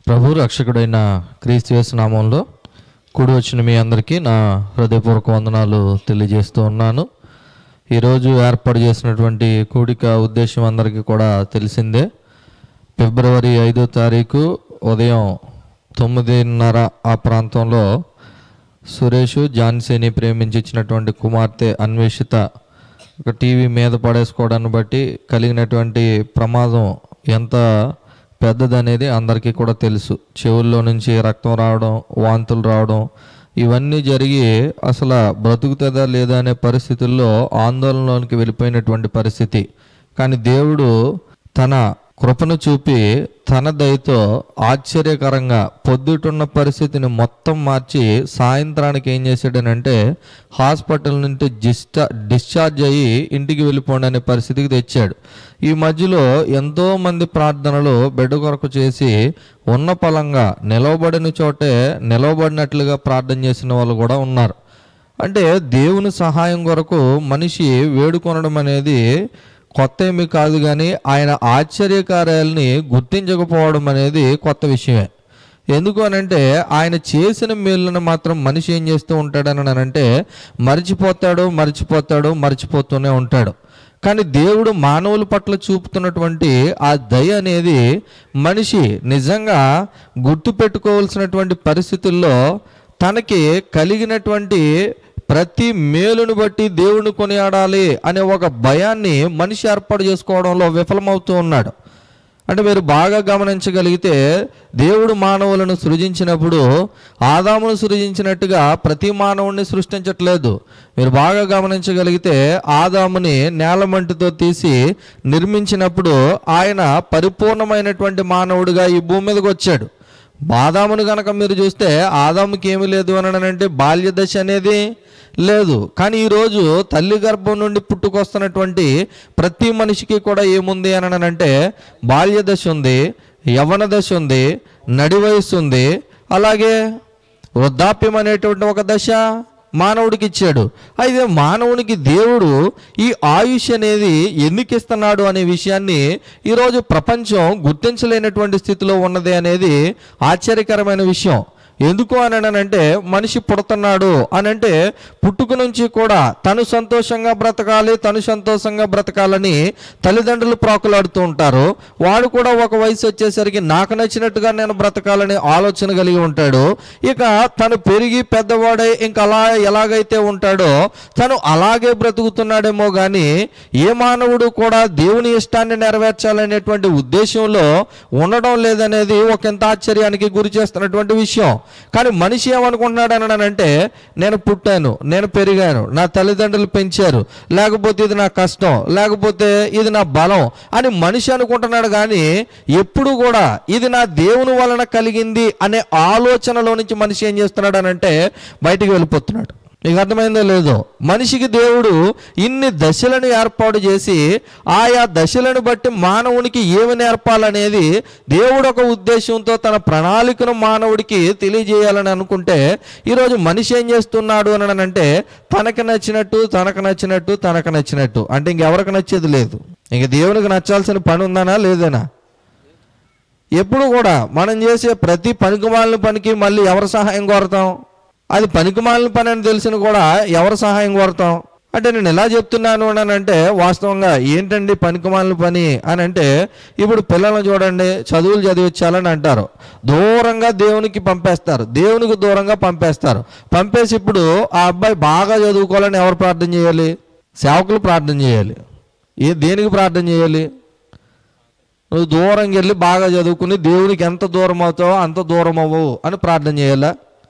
ప్రభు రక్షకుడైన క్రీస్తు యేసు నామంలో కూడి వచ్చిన మీ అందరికీ నా హృదయపూర్వక వందనాలు తెలియజేస్తూ ఉన్నాను ఈరోజు ఏర్పాటు చేసినటువంటి కూడిక ఉద్దేశం అందరికీ కూడా తెలిసిందే ఫిబ్రవరి ఐదో తారీఖు ఉదయం తొమ్మిదిన్నర ఆ ప్రాంతంలో సురేష్ జాన్సీని ప్రేమించి ఇచ్చినటువంటి కుమార్తె అన్వేషిత ఒక టీవీ మీద పడేసుకోవడాన్ని బట్టి కలిగినటువంటి ప్రమాదం ఎంత పెద్దదనేది అందరికీ కూడా తెలుసు చెవుల్లో నుంచి రక్తం రావడం వాంతులు రావడం ఇవన్నీ జరిగి అసలు బ్రతుకుతుందా లేదా అనే పరిస్థితుల్లో ఆందోళనలోనికి వెళ్ళిపోయినటువంటి పరిస్థితి కానీ దేవుడు తన కృపను చూపి తన దయతో ఆశ్చర్యకరంగా పొద్దుటున్న పరిస్థితిని మొత్తం మార్చి సాయంత్రానికి ఏం చేశాడనంటే హాస్పిటల్ నుండి డిశ్చా డిశ్చార్జ్ అయ్యి ఇంటికి వెళ్ళిపోండి అనే పరిస్థితికి తెచ్చాడు ఈ మధ్యలో ఎంతో మంది ప్రార్థనలు బిడ్డ కొరకు చేసి ఉన్న పలంగా నిలవబడిన చోటే నిలవబడినట్లుగా ప్రార్థన చేసిన వాళ్ళు కూడా ఉన్నారు అంటే దేవుని సహాయం కొరకు మనిషి వేడుకొనడం అనేది కొత్త ఏమి కాదు కానీ ఆయన ఆశ్చర్యకార్యాలని గుర్తించకపోవడం అనేది కొత్త విషయమే ఎందుకు అనంటే ఆయన చేసిన మేలును మాత్రం మనిషి ఏం చేస్తూ ఉంటాడని అంటే మర్చిపోతాడు మర్చిపోతాడు మర్చిపోతూనే ఉంటాడు కానీ దేవుడు మానవుల పట్ల చూపుతున్నటువంటి ఆ దయ అనేది మనిషి నిజంగా గుర్తుపెట్టుకోవాల్సినటువంటి పరిస్థితుల్లో తనకి కలిగినటువంటి ప్రతి మేలును బట్టి దేవుని కొనియాడాలి అనే ఒక భయాన్ని మనిషి ఏర్పాటు చేసుకోవడంలో విఫలమవుతూ ఉన్నాడు అంటే మీరు బాగా గమనించగలిగితే దేవుడు మానవులను సృజించినప్పుడు ఆదామును సృజించినట్టుగా ప్రతి మానవుడిని సృష్టించట్లేదు మీరు బాగా గమనించగలిగితే ఆదాముని నేలమంటితో తీసి నిర్మించినప్పుడు ఆయన పరిపూర్ణమైనటువంటి మానవుడిగా ఈ భూమి మీదకి వచ్చాడు ఆదామును కనుక మీరు చూస్తే ఆదాముకి ఏమీ లేదు అని అంటే బాల్య దశ అనేది లేదు కానీ ఈరోజు తల్లి గర్భం నుండి పుట్టుకొస్తున్నటువంటి ప్రతి మనిషికి కూడా ఏముంది అని అంటే బాల్య దశ ఉంది యవన దశ ఉంది నడి వయస్సు ఉంది అలాగే వృద్ధాప్యం అనేటువంటి ఒక దశ మానవుడికి ఇచ్చాడు అయితే మానవునికి దేవుడు ఈ ఆయుష్ అనేది ఎందుకు ఇస్తున్నాడు అనే విషయాన్ని ఈరోజు ప్రపంచం గుర్తించలేనటువంటి స్థితిలో ఉన్నది అనేది ఆశ్చర్యకరమైన విషయం ఎందుకు అని అంటే మనిషి పుడుతున్నాడు అని అంటే పుట్టుక నుంచి కూడా తను సంతోషంగా బ్రతకాలి తను సంతోషంగా బ్రతకాలని తల్లిదండ్రులు ప్రాకులాడుతూ ఉంటారు వాడు కూడా ఒక వయసు వచ్చేసరికి నాకు నచ్చినట్టుగా నేను బ్రతకాలని ఆలోచన కలిగి ఉంటాడు ఇక తను పెరిగి పెద్దవాడై ఇంకా అలా ఎలాగైతే ఉంటాడో తను అలాగే బ్రతుకుతున్నాడేమో కానీ ఏ మానవుడు కూడా దేవుని ఇష్టాన్ని నెరవేర్చాలనేటువంటి ఉద్దేశంలో ఉండడం లేదనేది ఒక ఎంత ఆశ్చర్యానికి గురి చేస్తున్నటువంటి విషయం కానీ మనిషి ఏమనుకుంటున్నాడు అన్నాడంటే నేను పుట్టాను నేను పెరిగాను నా తల్లిదండ్రులు పెంచారు లేకపోతే ఇది నా కష్టం లేకపోతే ఇది నా బలం అని మనిషి అనుకుంటున్నాడు కానీ ఎప్పుడు కూడా ఇది నా దేవుని వలన కలిగింది అనే ఆలోచనలో నుంచి మనిషి ఏం చేస్తున్నాడు అనంటే బయటికి వెళ్ళిపోతున్నాడు నీకు అర్థమైందో లేదో మనిషికి దేవుడు ఇన్ని దశలను ఏర్పాటు చేసి ఆయా దశలను బట్టి మానవునికి ఏమి నేర్పాలనేది దేవుడు ఒక ఉద్దేశంతో తన ప్రణాళికను మానవుడికి తెలియజేయాలని అనుకుంటే ఈరోజు మనిషి ఏం చేస్తున్నాడు అని అంటే తనకు నచ్చినట్టు తనకు నచ్చినట్టు తనకు నచ్చినట్టు అంటే ఇంకెవరికి నచ్చేది లేదు ఇంక దేవునికి నచ్చాల్సిన పని ఉందనా లేదనా ఎప్పుడు కూడా మనం చేసే ప్రతి పనికిమాలిన పనికి మళ్ళీ ఎవరి సహాయం కోరతాం అది పనికిమాలిన పని అని తెలిసిన కూడా ఎవరి సహాయం కోరతాం అంటే నేను ఎలా చెప్తున్నాను అని అంటే వాస్తవంగా ఏంటండి పనికిమాలిన పని అని అంటే ఇప్పుడు పిల్లల్ని చూడండి చదువులు చదివించాలని అంటారు దూరంగా దేవునికి పంపేస్తారు దేవునికి దూరంగా పంపేస్తారు పంపేసి ఇప్పుడు ఆ అబ్బాయి బాగా చదువుకోవాలని ఎవరు ప్రార్థన చేయాలి సేవకులు ప్రార్థన చేయాలి ఏ దేనికి ప్రార్థన చేయాలి నువ్వు దూరంగా వెళ్ళి బాగా చదువుకుని దేవునికి ఎంత దూరం అవుతావో అంత దూరం అవ్వవు అని ప్రార్థన చేయాలా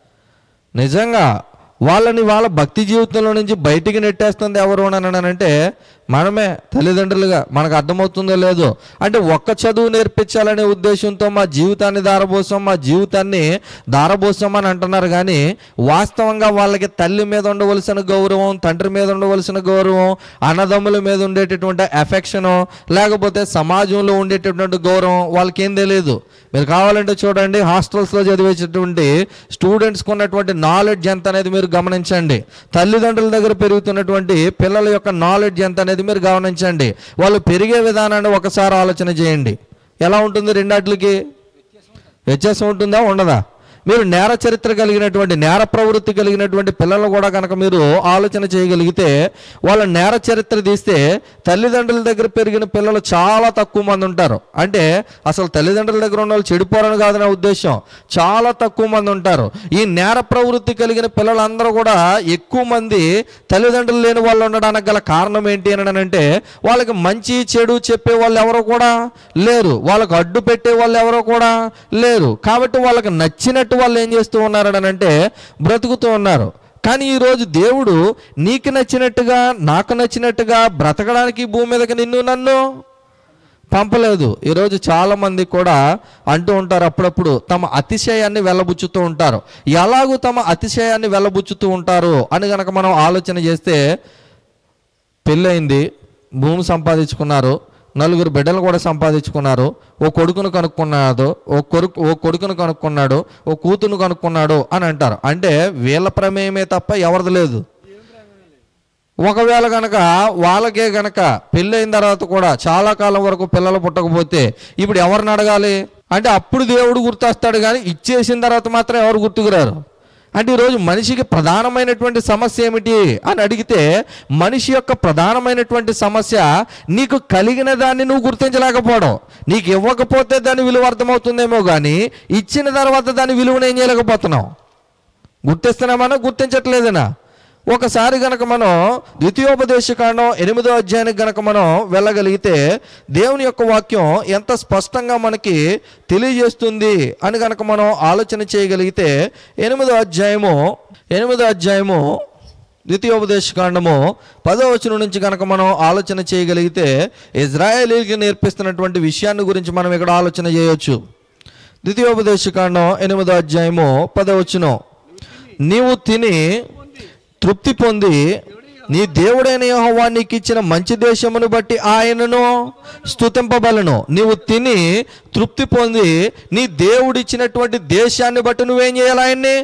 నిజంగా వాళ్ళని వాళ్ళ భక్తి జీవితంలో నుంచి బయటికి నెట్టేస్తుంది ఎవరు అని అంటే మనమే తల్లిదండ్రులుగా మనకు అర్థమవుతుందో లేదో అంటే ఒక్క చదువు నేర్పించాలనే ఉద్దేశంతో మా జీవితాన్ని దారబోసాం మా జీవితాన్ని దారబోసాం అని అంటున్నారు కానీ వాస్తవంగా వాళ్ళకి తల్లి మీద ఉండవలసిన గౌరవం తండ్రి మీద ఉండవలసిన గౌరవం అన్నదమ్ముల మీద ఉండేటటువంటి ఎఫెక్షను లేకపోతే సమాజంలో ఉండేటటువంటి గౌరవం వాళ్ళకి ఏం తెలియదు మీరు కావాలంటే చూడండి హాస్టల్స్లో చదివేటటువంటి స్టూడెంట్స్కి ఉన్నటువంటి నాలెడ్జ్ ఎంత అనేది మీరు గమనించండి తల్లిదండ్రుల దగ్గర పెరుగుతున్నటువంటి పిల్లల యొక్క నాలెడ్జ్ ఎంత అనేది మీరు గమనించండి వాళ్ళు పెరిగే విధానాన్ని ఒకసారి ఆలోచన చేయండి ఎలా ఉంటుంది రెండాట్లకి వ్యత్యాసం ఉంటుందా ఉండదా మీరు నేర చరిత్ర కలిగినటువంటి నేర ప్రవృత్తి కలిగినటువంటి పిల్లలు కూడా కనుక మీరు ఆలోచన చేయగలిగితే వాళ్ళ నేర చరిత్ర తీస్తే తల్లిదండ్రుల దగ్గర పెరిగిన పిల్లలు చాలా తక్కువ మంది ఉంటారు అంటే అసలు తల్లిదండ్రుల దగ్గర ఉన్న వాళ్ళు చెడిపోరని కాదు నా ఉద్దేశం చాలా తక్కువ మంది ఉంటారు ఈ నేర ప్రవృత్తి కలిగిన పిల్లలందరూ కూడా ఎక్కువ మంది తల్లిదండ్రులు లేని వాళ్ళు ఉండడానికి గల కారణం ఏంటి అని అంటే వాళ్ళకి మంచి చెడు చెప్పే వాళ్ళు ఎవరో కూడా లేరు వాళ్ళకు అడ్డు పెట్టే వాళ్ళు ఎవరో కూడా లేరు కాబట్టి వాళ్ళకి నచ్చినట్టు వాళ్ళు ఏం చేస్తూ ఉన్నారు అని అంటే బ్రతుకుతూ ఉన్నారు కానీ ఈరోజు దేవుడు నీకు నచ్చినట్టుగా నాకు నచ్చినట్టుగా బ్రతకడానికి ఈ భూమి మీదకి నిన్ను నన్ను పంపలేదు ఈరోజు చాలా మంది కూడా అంటూ ఉంటారు అప్పుడప్పుడు తమ అతిశయాన్ని వెళ్ళబుచ్చుతూ ఉంటారు ఎలాగూ తమ అతిశయాన్ని వెళ్ళబుచ్చుతూ ఉంటారు అని గనక మనం ఆలోచన చేస్తే పెళ్ళయింది భూమి సంపాదించుకున్నారు నలుగురు బిడ్డలు కూడా సంపాదించుకున్నారు ఓ కొడుకును కనుక్కున్నాడు ఓ కొడుకు ఓ కొడుకును కనుక్కున్నాడు ఓ కూతురు కనుక్కున్నాడు అని అంటారు అంటే వీళ్ళ ప్రమేయమే తప్ప ఎవరిది లేదు ఒకవేళ గనక వాళ్ళకే గనక పెళ్ళైన తర్వాత కూడా చాలా కాలం వరకు పిల్లలు పుట్టకపోతే ఇప్పుడు ఎవరిని అడగాలి అంటే అప్పుడు దేవుడు గుర్తొస్తాడు కానీ ఇచ్చేసిన తర్వాత మాత్రం ఎవరు గుర్తుకురారు అంటే ఈరోజు మనిషికి ప్రధానమైనటువంటి సమస్య ఏమిటి అని అడిగితే మనిషి యొక్క ప్రధానమైనటువంటి సమస్య నీకు కలిగిన దాన్ని నువ్వు గుర్తించలేకపోవడం నీకు ఇవ్వకపోతే దాని విలువ అర్థమవుతుందేమో కానీ ఇచ్చిన తర్వాత దాని విలువను ఏం చేయలేకపోతున్నావు గుర్తిస్తున్నామన్నా గుర్తించట్లేదనా ఒకసారి గనక మనం ద్వితీయోపదేశకాండం ఎనిమిదో అధ్యాయానికి గనక మనం వెళ్ళగలిగితే దేవుని యొక్క వాక్యం ఎంత స్పష్టంగా మనకి తెలియజేస్తుంది అని గనక మనం ఆలోచన చేయగలిగితే ఎనిమిదో అధ్యాయము ఎనిమిదో అధ్యాయము ద్వితీయోపదేశకాండము పదో వచనం నుంచి కనుక మనం ఆలోచన చేయగలిగితే ఇజ్రాయేలీకి నేర్పిస్తున్నటువంటి విషయాన్ని గురించి మనం ఇక్కడ ఆలోచన చేయొచ్చు ద్వితీయోపదేశకాండం ఎనిమిదో అధ్యాయము పదో వచనం నీవు తిని తృప్తి పొంది నీ దేవుడైన యెహోవా నీకు ఇచ్చిన మంచి దేశమును బట్టి ఆయనను స్తుతింపబలను నీవు తిని తృప్తి పొంది నీ దేవుడిచ్చినటువంటి దేశాన్ని బట్టి నువ్వేం చేయాలి ఆయన్ని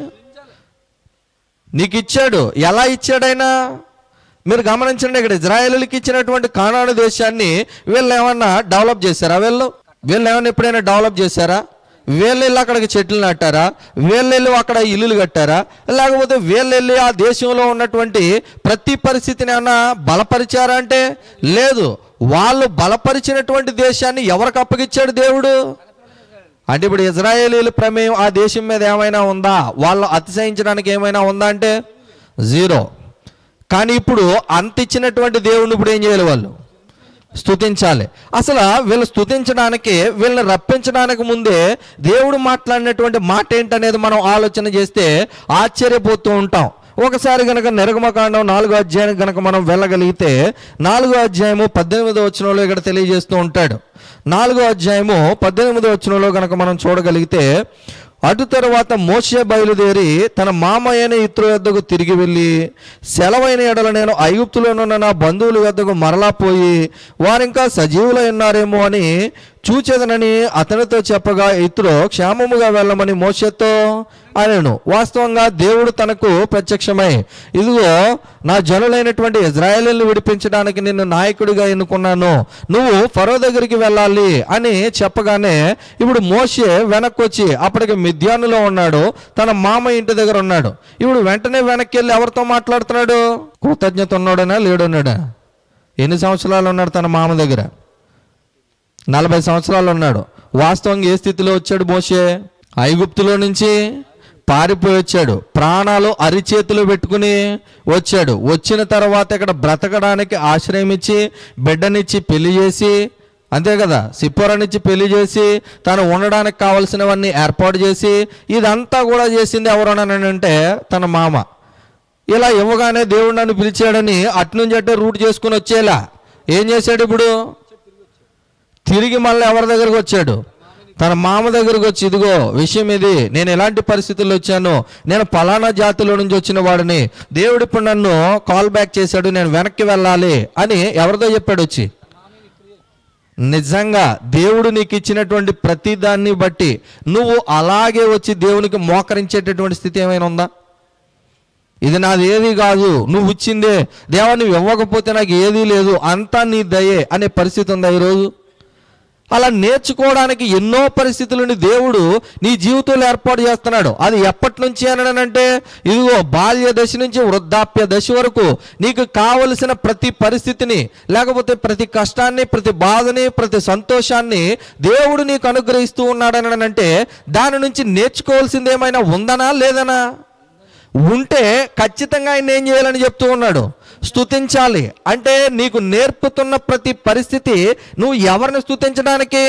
నీకు ఇచ్చాడు ఎలా ఇచ్చాడైనా మీరు గమనించండి ఇక్కడ ఇజ్రాయేలీకి ఇచ్చినటువంటి కానాను దేశాన్ని వీళ్ళు ఏమన్నా డెవలప్ చేశారా వీళ్ళు వీళ్ళు ఏమన్నా ఎప్పుడైనా డెవలప్ చేశారా వీళ్ళు వెళ్ళి అక్కడికి చెట్లు నాటారా వీళ్ళు వెళ్ళి అక్కడ ఇల్లులు కట్టారా లేకపోతే వీళ్ళు వెళ్ళి ఆ దేశంలో ఉన్నటువంటి ప్రతి పరిస్థితిని ఏమన్నా బలపరిచారా అంటే లేదు వాళ్ళు బలపరిచినటువంటి దేశాన్ని ఎవరికి అప్పగిచ్చాడు దేవుడు అంటే ఇప్పుడు ఇజ్రాయేలీల ప్రమేయం ఆ దేశం మీద ఏమైనా ఉందా వాళ్ళు అతిశయించడానికి ఏమైనా ఉందా అంటే జీరో కానీ ఇప్పుడు అంత ఇచ్చినటువంటి దేవుడిని ఇప్పుడు ఏం చేయాలి వాళ్ళు స్తుతించాలి అసలు వీళ్ళు స్తుతించడానికి వీళ్ళని రప్పించడానికి ముందే దేవుడు మాట్లాడినటువంటి మాట ఏంటనేది మనం ఆలోచన చేస్తే ఆశ్చర్యపోతూ ఉంటాం ఒకసారి గనక నిర్గమకాండం నాలుగో అధ్యాయం గనక మనం వెళ్ళగలిగితే నాలుగో అధ్యాయము పద్దెనిమిదో వచనంలో ఇక్కడ తెలియజేస్తూ ఉంటాడు నాలుగో అధ్యాయము పద్దెనిమిదో వచనంలో గనక మనం చూడగలిగితే అటు తరువాత మోషే బయలుదేరి తన మామయ్యని ఇతరు వద్దకు తిరిగి వెళ్ళి సెలవైన ఎడల నేను ఐగుప్తులోనున్న నా బంధువుల వద్దకు మరలా పోయి వారింకా సజీవులై ఉన్నారేమో అని చూచేదనని అతనితో చెప్పగా ఇతరు క్షేమముగా వెళ్ళమని మోషతో అనను వాస్తవంగా దేవుడు తనకు ప్రత్యక్షమై ఇదిగో నా జనులైనటువంటి ఇజ్రాయేలీని విడిపించడానికి నిన్ను నాయకుడిగా ఎన్నుకున్నాను నువ్వు ఫరో దగ్గరికి వెళ్ళాలి అని చెప్పగానే ఇప్పుడు మోషే వెనక్కి వచ్చి అప్పటికి మిద్యానులో ఉన్నాడు తన మామ ఇంటి దగ్గర ఉన్నాడు ఇప్పుడు వెంటనే వెనక్కి వెళ్ళి ఎవరితో మాట్లాడుతున్నాడు కృతజ్ఞత ఉన్నాడనా లేడున్నాడా ఎన్ని సంవత్సరాలు ఉన్నాడు తన మామ దగ్గర నలభై సంవత్సరాలు ఉన్నాడు వాస్తవంగా ఏ స్థితిలో వచ్చాడు మోషే ఐగుప్తులో నుంచి పారిపోయి వచ్చాడు ప్రాణాలు అరిచేతిలో పెట్టుకుని వచ్చాడు వచ్చిన తర్వాత ఇక్కడ బ్రతకడానికి ఆశ్రయం ఇచ్చి బిడ్డనిచ్చి పెళ్లి చేసి అంతే కదా సిప్పోరనిచ్చి పెళ్లి చేసి తను ఉండడానికి కావలసినవన్నీ ఏర్పాటు చేసి ఇదంతా కూడా చేసింది ఎవరనంటే తన మామ ఇలా ఇవ్వగానే దేవుడు నన్ను పిలిచాడని అట్నుంచి అట్టే రూట్ చేసుకుని వచ్చేలా ఏం చేశాడు ఇప్పుడు తిరిగి మళ్ళీ ఎవరి దగ్గరకు వచ్చాడు తన మామ దగ్గరకు వచ్చి ఇదిగో విషయం ఇది నేను ఎలాంటి పరిస్థితుల్లో వచ్చాను నేను పలానా జాతిలో నుంచి వచ్చిన వాడిని దేవుడు ఇప్పుడు నన్ను కాల్ బ్యాక్ చేశాడు నేను వెనక్కి వెళ్ళాలి అని ఎవరితో చెప్పాడు వచ్చి నిజంగా దేవుడు నీకు ఇచ్చినటువంటి ప్రతి దాన్ని బట్టి నువ్వు అలాగే వచ్చి దేవునికి మోకరించేటటువంటి స్థితి ఏమైనా ఉందా ఇది నాది ఏది కాదు నువ్వు ఇచ్చిందే దేవా నువ్వు ఇవ్వకపోతే నాకు ఏదీ లేదు అంతా నీ దయే అనే పరిస్థితి ఉందా ఈరోజు అలా నేర్చుకోవడానికి ఎన్నో పరిస్థితులని దేవుడు నీ జీవితంలో ఏర్పాటు చేస్తున్నాడు అది ఎప్పటి నుంచి అననంటే ఇదిగో బాల్య దశ నుంచి వృద్ధాప్య దశ వరకు నీకు కావలసిన ప్రతి పరిస్థితిని లేకపోతే ప్రతి కష్టాన్ని ప్రతి బాధని ప్రతి సంతోషాన్ని దేవుడు నీకు అనుగ్రహిస్తూ ఉన్నాడనంటే దాని నుంచి నేర్చుకోవాల్సింది ఏమైనా ఉందనా లేదనా ఉంటే ఖచ్చితంగా ఆయన ఏం చేయాలని చెప్తూ ఉన్నాడు స్తుతించాలి అంటే నీకు నేర్పుతున్న ప్రతి పరిస్థితి నువ్వు ఎవరిని స్తుతించడానికి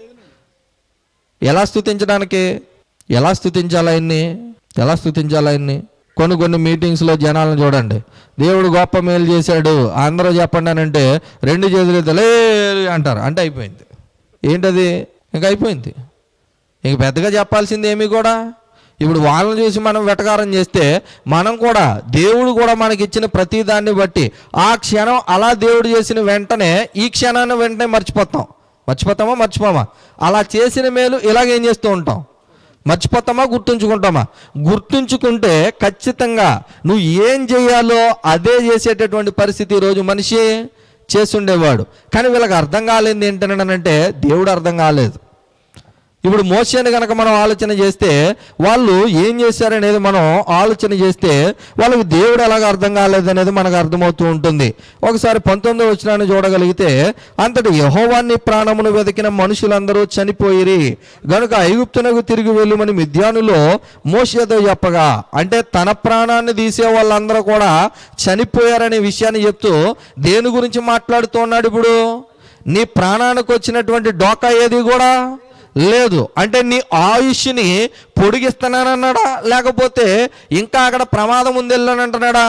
ఎలా స్తుతించడానికి ఎలా స్తుతించాలి ఆయన్ని ఎలా స్తుతించాలి ఆయన్ని కొన్ని కొన్ని మీటింగ్స్లో జనాలను చూడండి దేవుడు గొప్ప మేలు చేశాడు అందరూ చెప్పండి అని అంటే రెండు చేతులు ఎత్తలే అంటారు అంటే అయిపోయింది ఏంటది ఇంకా అయిపోయింది ఇంక పెద్దగా చెప్పాల్సింది ఏమీ కూడా ఇప్పుడు వాళ్ళని చూసి మనం వెటకారం చేస్తే మనం కూడా దేవుడు కూడా మనకి ఇచ్చిన ప్రతి దాన్ని బట్టి ఆ క్షణం అలా దేవుడు చేసిన వెంటనే ఈ క్షణాన్ని వెంటనే మర్చిపోతాం మర్చిపోతామా మర్చిపోమా అలా చేసిన మేలు ఇలాగేం చేస్తూ ఉంటాం మర్చిపోతామా గుర్తుంచుకుంటామా గుర్తుంచుకుంటే ఖచ్చితంగా నువ్వు ఏం చేయాలో అదే చేసేటటువంటి పరిస్థితి ఈరోజు మనిషి చేస్తుండేవాడు కానీ వీళ్ళకి అర్థం కాలేదు ఏంటనంటే దేవుడు అర్థం కాలేదు ఇప్పుడు మోసేని కనుక మనం ఆలోచన చేస్తే వాళ్ళు ఏం చేశారనేది మనం ఆలోచన చేస్తే వాళ్ళకి దేవుడు ఎలాగ అర్థం కాలేదనేది మనకు అర్థమవుతూ ఉంటుంది ఒకసారి పంతొమ్మిది వచ్చినాన్ని చూడగలిగితే అంతటి యహోవాన్ని ప్రాణమును వెతికిన మనుషులందరూ చనిపోయిరి గనుక ఐగుప్తునకు తిరిగి వెళ్ళమని మిద్యానులో మోసేతో చెప్పగా అంటే తన ప్రాణాన్ని తీసే వాళ్ళందరూ కూడా చనిపోయారనే విషయాన్ని చెప్తూ దేని గురించి మాట్లాడుతున్నాడు ఇప్పుడు నీ ప్రాణానికి వచ్చినటువంటి డోకా ఏది కూడా లేదు అంటే నీ ఆయుష్ని పొడిగిస్తున్నానన్నాడా లేకపోతే ఇంకా అక్కడ ప్రమాదం ఉంది వెళ్ళనంటున్నాడా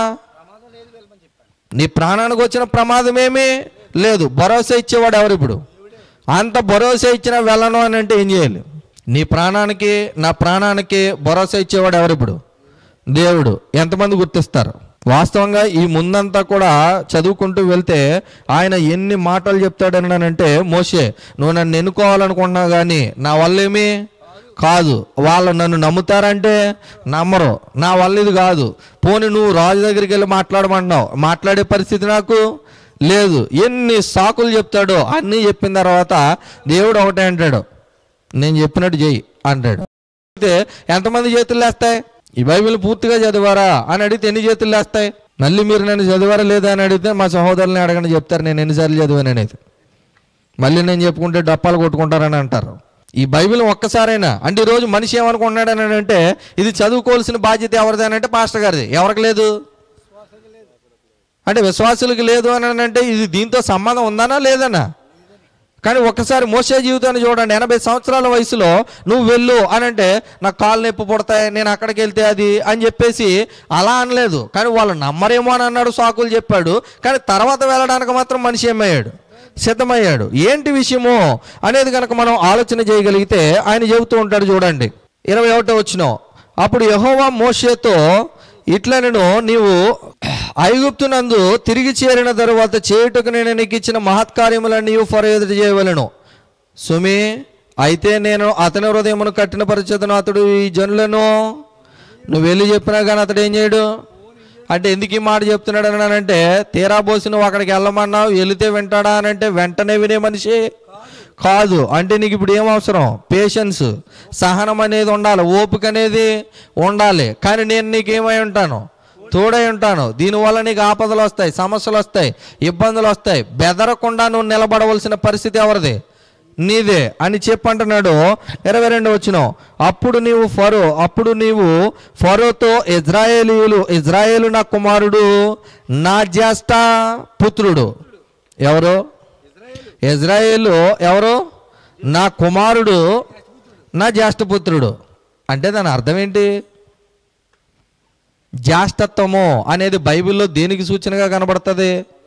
నీ ప్రాణానికి వచ్చిన ప్రమాదం ఏమీ లేదు భరోసా ఇచ్చేవాడు ఎవరు ఇప్పుడు అంత భరోసా ఇచ్చిన వెళ్ళను అని అంటే ఏం చేయాలి నీ ప్రాణానికి నా ప్రాణానికి భరోసా ఇచ్చేవాడు ఎవరు ఇప్పుడు దేవుడు ఎంతమంది గుర్తిస్తారు వాస్తవంగా ఈ ముందంతా కూడా చదువుకుంటూ వెళ్తే ఆయన ఎన్ని మాటలు చెప్తాడనంటే మోసే నువ్వు నన్ను ఎన్నుకోవాలనుకుంటున్నావు కానీ నా వల్ల ఏమి కాదు వాళ్ళు నన్ను నమ్ముతారంటే నమ్మరు నా వల్ల ఇది కాదు పోనీ నువ్వు రాజు దగ్గరికి వెళ్ళి మాట్లాడమంటున్నావు మాట్లాడే పరిస్థితి నాకు లేదు ఎన్ని సాకులు చెప్తాడో అన్నీ చెప్పిన తర్వాత దేవుడు ఒకటే అంటాడు నేను చెప్పినట్టు చెయ్యి అంటాడు అయితే ఎంతమంది చేతులు లేస్తాయి ఈ బైబిల్ పూర్తిగా చదివారా అని అడిగితే ఎన్ని చేతులు లేస్తాయి మళ్ళీ మీరు నన్ను చదివారా లేదా అని అడిగితే మా సహోదరుని అడగని చెప్తారు నేను ఎన్నిసార్లు చదివాను అనేది మళ్ళీ నేను చెప్పుకుంటే డప్పాలు కొట్టుకుంటారని అంటారు ఈ బైబిల్ ఒక్కసారైనా అంటే ఈరోజు మనిషి ఏమనుకుంటున్నాడని అంటే ఇది చదువుకోవాల్సిన బాధ్యత ఎవరిది అని అంటే పాస్టర్ గారిది ఎవరికి లేదు అంటే విశ్వాసులకు లేదు అని అంటే ఇది దీంతో సంబంధం ఉందనా లేదనా కానీ ఒక్కసారి మోసే జీవితాన్ని చూడండి ఎనభై సంవత్సరాల వయసులో నువ్వు వెళ్ళు అని అంటే నాకు కాళ్ళు నొప్పి పుడతాయి నేను అక్కడికి వెళ్తే అది అని చెప్పేసి అలా అనలేదు కానీ వాళ్ళు నమ్మరేమో అని అన్నాడు సాకులు చెప్పాడు కానీ తర్వాత వెళ్ళడానికి మాత్రం మనిషి ఏమయ్యాడు సిద్ధమయ్యాడు ఏంటి విషయము అనేది కనుక మనం ఆలోచన చేయగలిగితే ఆయన చెబుతూ ఉంటాడు చూడండి ఇరవై ఒకటో వచ్చిన అప్పుడు యహోవా మోషేతో ఇట్లా నేను నీవు ఐగుప్తునందు తిరిగి చేరిన తరువాత చేయుటకు నేను నీకు ఇచ్చిన మహత్కార్యములను నీవు ఫర ఎదురు చేయవలను సుమి అయితే నేను అతని హృదయమును కట్టిన పరిచేతను అతడు ఈ జనులను నువ్వు వెళ్ళి చెప్పినా కానీ అతడు ఏం చేయడు అంటే ఎందుకు ఈ మాట చెప్తున్నాడు అని అంటే తీరా పోసి నువ్వు అక్కడికి వెళ్ళమన్నావు వెళితే వింటాడా అని అంటే వెంటనే వినే మనిషి కాదు అంటే నీకు ఇప్పుడు ఏం అవసరం పేషెన్స్ సహనం అనేది ఉండాలి ఓపిక అనేది ఉండాలి కానీ నేను నీకేమై ఉంటాను తోడై ఉంటాను దీనివల్ల నీకు ఆపదలు వస్తాయి సమస్యలు వస్తాయి ఇబ్బందులు వస్తాయి బెదరకుండా నువ్వు నిలబడవలసిన పరిస్థితి ఎవరిది నీదే అని చెప్పంటున్నాడు ఇరవై రెండు వచ్చిన అప్పుడు నీవు ఫరో అప్పుడు నీవు ఫరోతో ఇజ్రాయేలీయులు ఇజ్రాయేలు నా కుమారుడు నా జ్యేష్ఠ పుత్రుడు ఎవరు ఇజ్రాయేలు ఎవరు నా కుమారుడు నా జ్యేష్ఠపుత్రుడు అంటే దాని అర్థం ఏంటి జ్యేష్ఠత్వము అనేది బైబిల్లో దేనికి సూచనగా కనబడుతుంది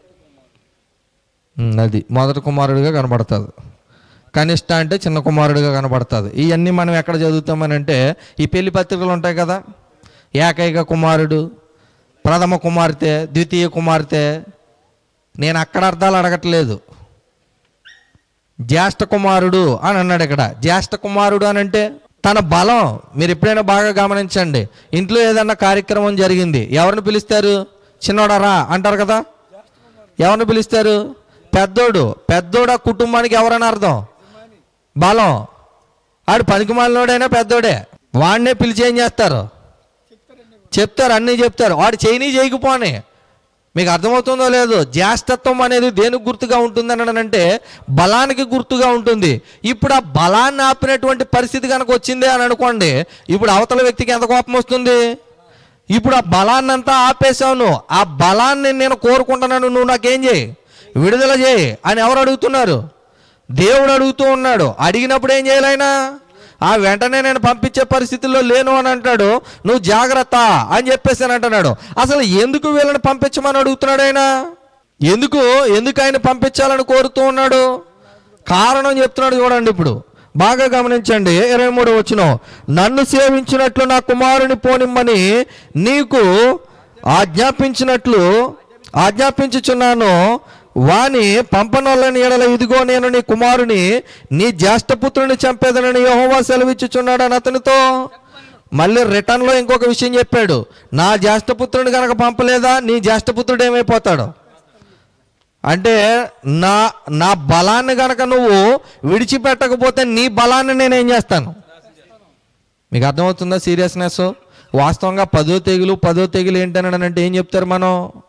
ఉమ్, అది మొదటి కుమారుడిగా కనబడుతుంది కనిష్ట అంటే చిన్న కుమారుడిగా కనబడుతుంది ఇవన్నీ మనం ఎక్కడ చదువుతామని అంటే ఈ పెళ్లి పత్రికలు ఉంటాయి కదా ఏకైక కుమారుడు ప్రథమ కుమార్తె ద్వితీయ కుమార్తె నేను అక్కడ అర్థాలు అడగట్లేదు జ్యేష్ఠ కుమారుడు అని అన్నాడు ఇక్కడ జ్యేష్ఠ కుమారుడు అని అంటే తన బలం మీరు ఎప్పుడైనా బాగా గమనించండి ఇంట్లో ఏదన్నా కార్యక్రమం జరిగింది ఎవరిని పిలుస్తారు చిన్నోడరా అంటారు కదా ఎవరిని పిలుస్తారు పెద్దోడు పెద్దోడు ఆ కుటుంబానికి ఎవరని అర్థం బలం ఆడు పనికిమాలినోడైనా పెద్దోడే వాడినే పిలిచి ఏం చేస్తారు చెప్తారు అన్నీ చెప్తారు వాడు చేయని చేయకపోని మీకు అర్థమవుతుందో లేదో జ్యేష్ఠత్వం అనేది దేనికి గుర్తుగా ఉంటుందని అంటే బలానికి గుర్తుగా ఉంటుంది ఇప్పుడు ఆ బలాన్ని ఆపినటువంటి పరిస్థితి కనుక వచ్చిందే అని అనుకోండి ఇప్పుడు అవతల వ్యక్తికి ఎంత కోపం వస్తుంది ఇప్పుడు ఆ బలాన్ని అంతా ఆపేశావు నువ్వు ఆ బలాన్ని నేను కోరుకుంటున్నాను నువ్వు నాకేం చేయి విడుదల చేయి అని ఎవరు అడుగుతున్నారు దేవుడు అడుగుతూ ఉన్నాడు అడిగినప్పుడు ఏం చేయాలైనా ఆ వెంటనే నేను పంపించే పరిస్థితుల్లో లేను అని అంటాడు నువ్వు జాగ్రత్త అని చెప్పేసి అని అంటున్నాడు అసలు ఎందుకు వీళ్ళని పంపించమని అడుగుతున్నాడు ఆయన ఎందుకు ఎందుకు ఆయన పంపించాలని కోరుతూ ఉన్నాడు కారణం చెప్తున్నాడు చూడండి ఇప్పుడు బాగా గమనించండి ఇరవై మూడు వచ్చిన నన్ను సేవించినట్లు నా కుమారుని పోనిమ్మని నీకు ఆజ్ఞాపించినట్లు ఆజ్ఞాపించుచున్నాను వాని పంపనొల్లని ఎడల ఇదిగో నేను నీ కుమారుని నీ జ్యేష్ఠపుత్రుని చంపేదనని యెహోవా సెలవిచ్చుచున్నాడు అని అతనితో మళ్ళీ రిటర్న్లో ఇంకొక విషయం చెప్పాడు నా జ్యేష్ఠపుత్రుని కనుక పంపలేదా నీ జ్యేష్ఠపుత్రుడు ఏమైపోతాడు అంటే నా నా బలాన్ని గనక నువ్వు విడిచిపెట్టకపోతే నీ బలాన్ని నేనేం చేస్తాను మీకు అర్థమవుతుందా సీరియస్నెస్ వాస్తవంగా పదో తెగులు పదో తెగులు ఏంటని అంటే ఏం చెప్తారు మనం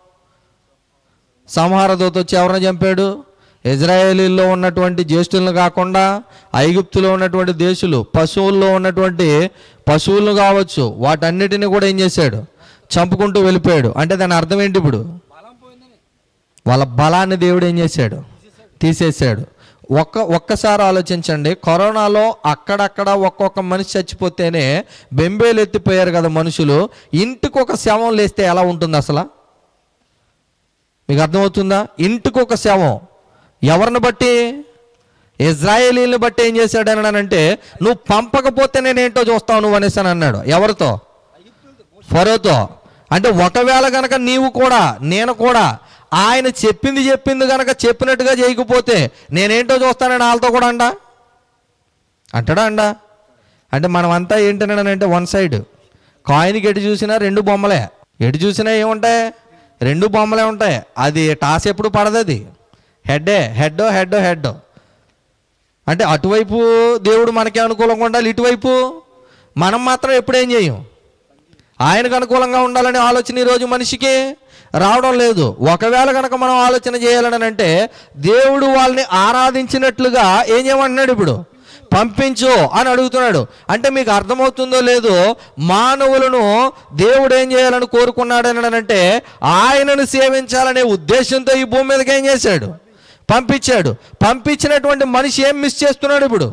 సంహార దూత వచ్చి ఎవరిని చంపాడు ఇజ్రాయేలీల్లో ఉన్నటువంటి జ్యేష్ఠులను కాకుండా ఐగుప్తులో ఉన్నటువంటి దేశులు పశువుల్లో ఉన్నటువంటి పశువులను కావచ్చు వాటన్నిటిని కూడా ఏం చేశాడు చంపుకుంటూ వెళ్ళిపోయాడు అంటే దాని అర్థం ఏంటి ఇప్పుడు వాళ్ళ బలాన్ని దేవుడు ఏం చేశాడు తీసేశాడు ఒక్క ఒక్కసారి ఆలోచించండి కరోనాలో అక్కడక్కడ ఒక్కొక్క మనిషి చచ్చిపోతేనే బెంబేలు ఎత్తిపోయారు కదా మనుషులు ఇంటికి ఒక శవం లేస్తే ఎలా ఉంటుంది అసలు మీకు అర్థమవుతుందా ఇంటికి ఒక శవం ఎవరిని బట్టి ఇజ్రాయేలీని బట్టి ఏం చేశాడు అని అంటే నువ్వు పంపకపోతే నేనేంటో చూస్తావు నువ్వు అనేసి అని అన్నాడు ఎవరితో ఫరోతో అంటే ఒకవేళ గనక నీవు కూడా నేను కూడా ఆయన చెప్పింది చెప్పింది గనక చెప్పినట్టుగా చేయకపోతే నేనేంటో చూస్తానని వాళ్ళతో కూడా అండా అంటాడా అండా అంటే మనమంతా ఏంటనంటే వన్ సైడ్ కాయిన్కి ఎటు చూసినా రెండు బొమ్మలే ఎటు చూసినా ఏముంటాయి రెండు బొమ్మలే ఉంటాయి అది టాస్ ఎప్పుడు పడదు అది హెడ్డే హెడ్ హెడ్ హెడ్ అంటే అటువైపు దేవుడు మనకి అనుకూలంగా ఉండాలి ఇటువైపు మనం మాత్రం ఎప్పుడు ఏం చేయం ఆయనకు అనుకూలంగా ఉండాలనే ఆలోచన ఈరోజు మనిషికి రావడం లేదు ఒకవేళ కనుక మనం ఆలోచన చేయాలని అంటే దేవుడు వాళ్ళని ఆరాధించినట్లుగా ఏం చేయమంటున్నాడు ఇప్పుడు పంపించు అని అడుగుతున్నాడు అంటే మీకు అర్థమవుతుందో లేదో మానవులను దేవుడు ఏం చేయాలని కోరుకున్నాడు అని అంటే ఆయనను సేవించాలనే ఉద్దేశంతో ఈ భూమి మీదకి ఏం చేశాడు పంపించాడు పంపించినటువంటి మనిషి ఏం మిస్ చేస్తున్నాడు ఇప్పుడు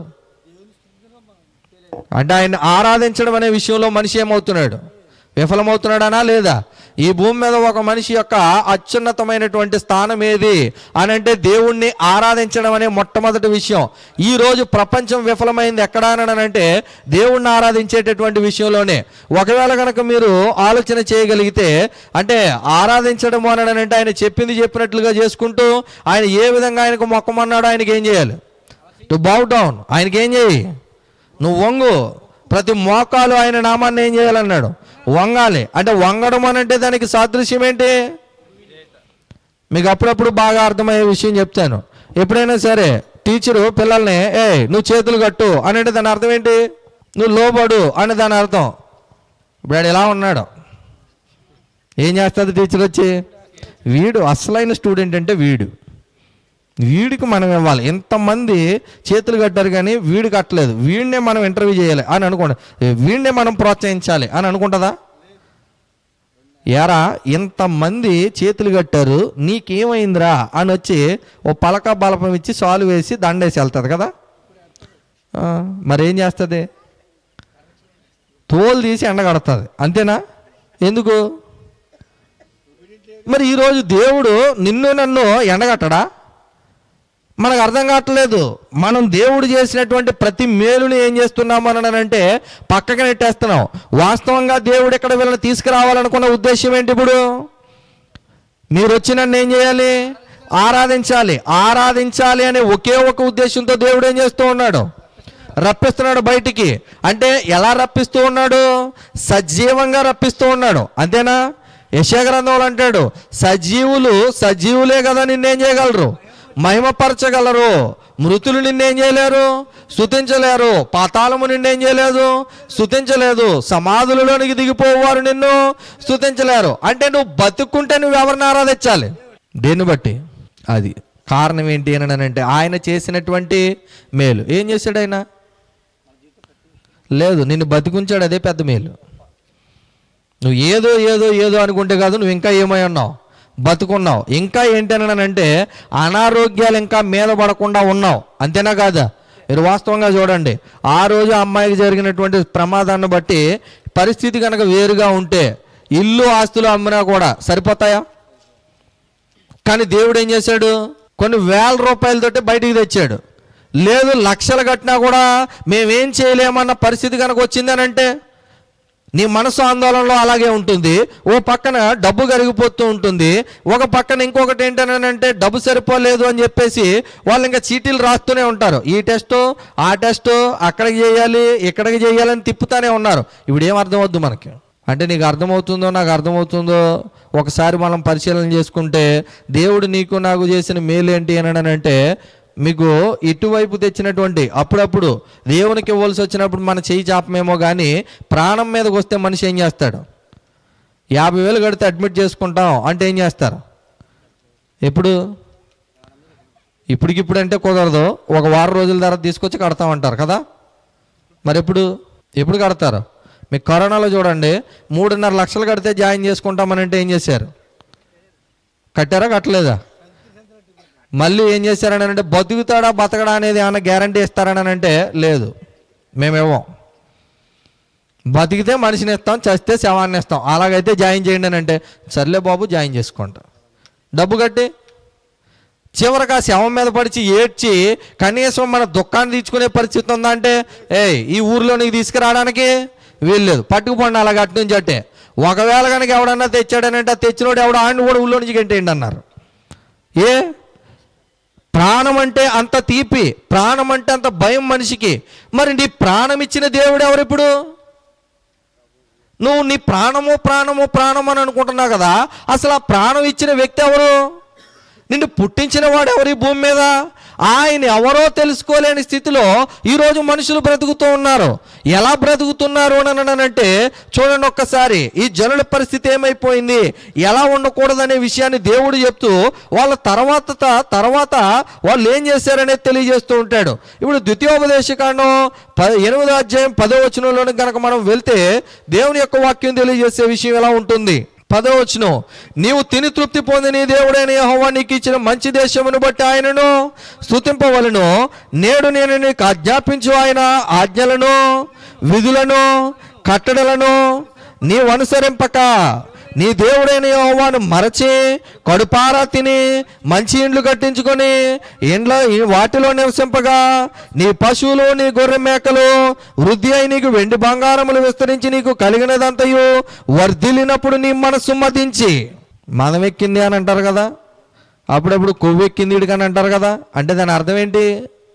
అంటే ఆయన ఆరాధించడం అనే విషయంలో మనిషి ఏమవుతున్నాడు విఫలమవుతున్నాడనా లేదా ఈ భూమి మీద ఒక మనిషి యొక్క అత్యున్నతమైనటువంటి స్థానం ఏది అని అంటే దేవుణ్ణి ఆరాధించడం అనే మొట్టమొదటి విషయం ఈ రోజు ప్రపంచం విఫలమైంది ఎక్కడ అని అంటే దేవుణ్ణి ఆరాధించేటటువంటి విషయంలోనే ఒకవేళ కనుక మీరు ఆలోచన చేయగలిగితే అంటే ఆరాధించడం అని అంటే ఆయన చెప్పింది చెప్పినట్లుగా చేసుకుంటూ ఆయన ఏ విధంగా ఆయనకు మొక్కమన్నాడో ఆయనకి ఏం చేయాలి టు బౌ డౌన్ ఆయనకి ఏం చేయి నువ్వు వంగు ప్రతి మోకాలు ఆయన నామాన్ని ఏం చేయాలన్నాడు వంగాలి అంటే వంగడం అని అంటే దానికి సాదృశ్యం ఏంటి మీకు అప్పుడప్పుడు బాగా అర్థమయ్యే విషయం చెప్తాను ఎప్పుడైనా సరే టీచరు పిల్లల్ని ఏ నువ్వు చేతులు కట్టు అని అంటే దాని అర్థం ఏంటి నువ్వు లోబడు అని దాని అర్థం ఇప్పుడు ఆడు ఎలా ఉన్నాడు ఏం చేస్తుంది టీచర్ వచ్చి వీడు అసలైన స్టూడెంట్ అంటే వీడు వీడికి మనం ఇవ్వాలి ఎంతమంది చేతులు కట్టారు కానీ వీడు కట్టలేదు వీడినే మనం ఇంటర్వ్యూ చేయాలి అని అనుకోండి వీడినే మనం ప్రోత్సహించాలి అని అనుకుంటుందా ఎరా ఇంతమంది చేతులు కట్టారు నీకేమైందిరా అని వచ్చి ఓ పలక బలపం ఇచ్చి సాలు వేసి దండేసి వెళ్తుంది కదా ఆ, మరేం చేస్తుంది తోలు తీసి ఎండగడుతుంది అంతేనా ఎందుకు మరి ఈరోజు దేవుడు నిన్ను నన్ను ఎండగట్టడా మనకు అర్థం కావట్లేదు మనం దేవుడు చేసినటువంటి ప్రతి మేలుని ఏం చేస్తున్నాం అని అంటే పక్కకి నెట్టేస్తున్నాం వాస్తవంగా దేవుడు ఇక్కడ వీళ్ళని తీసుకురావాలనుకున్న ఉద్దేశం ఏంటి ఇప్పుడు మీరు వచ్చి నన్ను ఏం చేయాలి ఆరాధించాలి ఆరాధించాలి అనే ఒకే ఒక ఉద్దేశంతో దేవుడు ఏం చేస్తూ ఉన్నాడు రప్పిస్తున్నాడు బయటికి అంటే ఎలా రప్పిస్తూ ఉన్నాడు సజీవంగా రప్పిస్తూ ఉన్నాడు అంతేనా యశగ్రంథంలో అంటాడు సజీవులు సజీవులే కదా నిన్నేం చేయగలరు మహిమపరచగలరు మృతులు నిన్నేం చేయలేరు స్తుతించలేరు పాతాళము నిన్నేం చేయలేదు స్తుతించలేదు సమాధులలోనికి దిగిపోవారు నిన్ను స్తుతించలేరు అంటే నువ్వు బతుక్కుంటే నువ్వు ఎవరిని ఆరాధించాలి దేన్ని బట్టి అది కారణం ఏంటి అని అంటే ఆయన చేసినటువంటి మేలు ఏం చేశాడు ఆయన లేదు నిన్ను బతికుంచాడు అదే పెద్ద మేలు నువ్వు ఏదో ఏదో ఏదో అనుకుంటే కాదు నువ్వు ఇంకా ఏమై ఉన్నావు బతుకున్నావు ఇంకా ఏంటనంటే అనారోగ్యాలు ఇంకా మీద పడకుండా ఉన్నావు అంతేనా కాదా మీరు వాస్తవంగా చూడండి ఆ రోజు ఆ అమ్మాయికి జరిగినటువంటి ప్రమాదాన్ని బట్టి పరిస్థితి కనుక వేరుగా ఉంటే ఇల్లు ఆస్తులు అమ్మినా కూడా సరిపోతాయా కానీ దేవుడు ఏం చేశాడు కొన్ని వేల రూపాయలతోటి బయటికి తెచ్చాడు లేదు లక్షలు కట్టినా కూడా మేమేం చేయలేమన్న పరిస్థితి కనుక వచ్చిందని అంటే నీ మనసు ఆందోళనలో అలాగే ఉంటుంది ఓ పక్కన డబ్బు కరిగిపోతూ ఉంటుంది ఒక పక్కన ఇంకొకటి ఏంటనంటే డబ్బు సరిపోలేదు అని చెప్పేసి వాళ్ళు ఇంకా చీటీలు రాస్తూనే ఉంటారు ఈ టెస్ట్ ఆ టెస్ట్ అక్కడికి చేయాలి ఇక్కడికి చేయాలని తిప్పుతానే ఉన్నారు ఇప్పుడు ఏం అర్థమవుద్దు మనకి అంటే నీకు అర్థమవుతుందో నాకు అర్థమవుతుందో ఒకసారి మనం పరిశీలన చేసుకుంటే దేవుడు నీకు నాకు చేసిన మేలు ఏంటి అని అంటే మీకు ఇటువైపు తెచ్చినటువంటి అప్పుడప్పుడు దేవునికి ఇవ్వాల్సి వచ్చినప్పుడు మన చెయ్యి చాపమేమో కానీ ప్రాణం మీదకి వస్తే మనిషి ఏం చేస్తాడు యాభై వేలు కడితే అడ్మిట్ చేసుకుంటాం అంటే ఏం చేస్తారు ఎప్పుడు ఇప్పటికిప్పుడు అంటే కుదరదు ఒక వారం రోజుల తర్వాత తీసుకొచ్చి కడతామంటారు కదా మరి ఎప్పుడు ఎప్పుడు కడతారు మీకు కరోనాలో చూడండి మూడున్నర లక్షలు కడితే జాయిన్ చేసుకుంటామని అంటే ఏం చేశారు కట్టారా కట్టలేదా మళ్ళీ ఏం చేశారని అంటే బతుకుతాడా బతకడా అనేది ఏమైనా గ్యారంటీ ఇస్తారని అంటే లేదు మేమేమో బతికితే మనిషిని ఇస్తాం చస్తే శవాన్ని ఇస్తాం అలాగైతే జాయిన్ చేయండి అని అంటే సర్లే బాబు జాయిన్ చేసుకుంటా డబ్బు కట్టి చివరికి ఆ శవం మీద పడిచి ఏడ్చి కనీసం మన దుఃఖాన్ని తీర్చుకునే పరిస్థితి ఉందా అంటే ఏయ్ ఈ ఊర్లో నీకు తీసుకురావడానికి వీల్లేదు పట్టుకుపోండి అలాగ అటు నుంచి అట్టే ఒకవేళ కనుక ఎవడన్నా తెచ్చాడనంటే ఆ తెచ్చినోడు ఎవడో ఆడిని కూడా ఊళ్ళో నుంచి గంటేయండి అన్నారు ఏ ప్రాణం అంటే అంత తీపి ప్రాణం అంటే అంత భయం మనిషికి మరి నీ ప్రాణం ఇచ్చిన దేవుడు ఎవరు ఇప్పుడు నువ్వు నీ ప్రాణము ప్రాణము ప్రాణం అని అనుకుంటున్నావు కదా అసలు ఆ ప్రాణం ఇచ్చిన వ్యక్తి ఎవరు నిన్ను పుట్టించిన వాడు ఎవరు ఈ భూమి మీద ఆయన ఎవరో తెలుసుకోలేని స్థితిలో ఈరోజు మనుషులు బ్రతుకుతూ ఉన్నారు ఎలా బ్రతుకుతున్నారు అని అంటే చూడండి ఒక్కసారి ఈ జనుల పరిస్థితి ఏమైపోయింది ఎలా ఉండకూడదనే విషయాన్ని దేవుడు చెప్తూ వాళ్ళ తర్వాత తర్వాత వాళ్ళు ఏం చేశారనేది తెలియజేస్తూ ఉంటాడు ఇప్పుడు ద్వితీయోపదేశకాండం ప ఎనిమిదో అధ్యాయం పదో వచనంలోని కనుక మనం వెళ్తే దేవుని యొక్క వాక్యం తెలియజేసే విషయం ఎలా ఉంటుంది పదవచ్చును నీవు తిని తృప్తి పొంది నీ దేవుడైన యెహోవా నీకు ఇచ్చిన మంచి దేశమును బట్టి ఆయనను స్తుతింపవలను నేడు నేను నీకు ఆజ్ఞాపించు ఆయన ఆజ్ఞలను విధులను కట్టడలను నీవు అనుసరింపక నీ దేవుడైన యెహోవాను మరచి కడుపారా తిని మంచి ఇండ్లు కట్టించుకొని ఇండ్ల వాటిలో నివసింపగా నీ పశువులు నీ గొర్రె మేకలు వృద్ధి అయి నీకు వెండి బంగారములు విస్తరించి నీకు కలిగినదంతయు వర్ధిల్లినప్పుడు నీ మనస్సు మదించి మనం ఎక్కింది అని అంటారు కదా అప్పుడప్పుడు కొవ్వు ఎక్కింది ఇడికని అంటారు కదా అంటే దాని అర్థం ఏంటి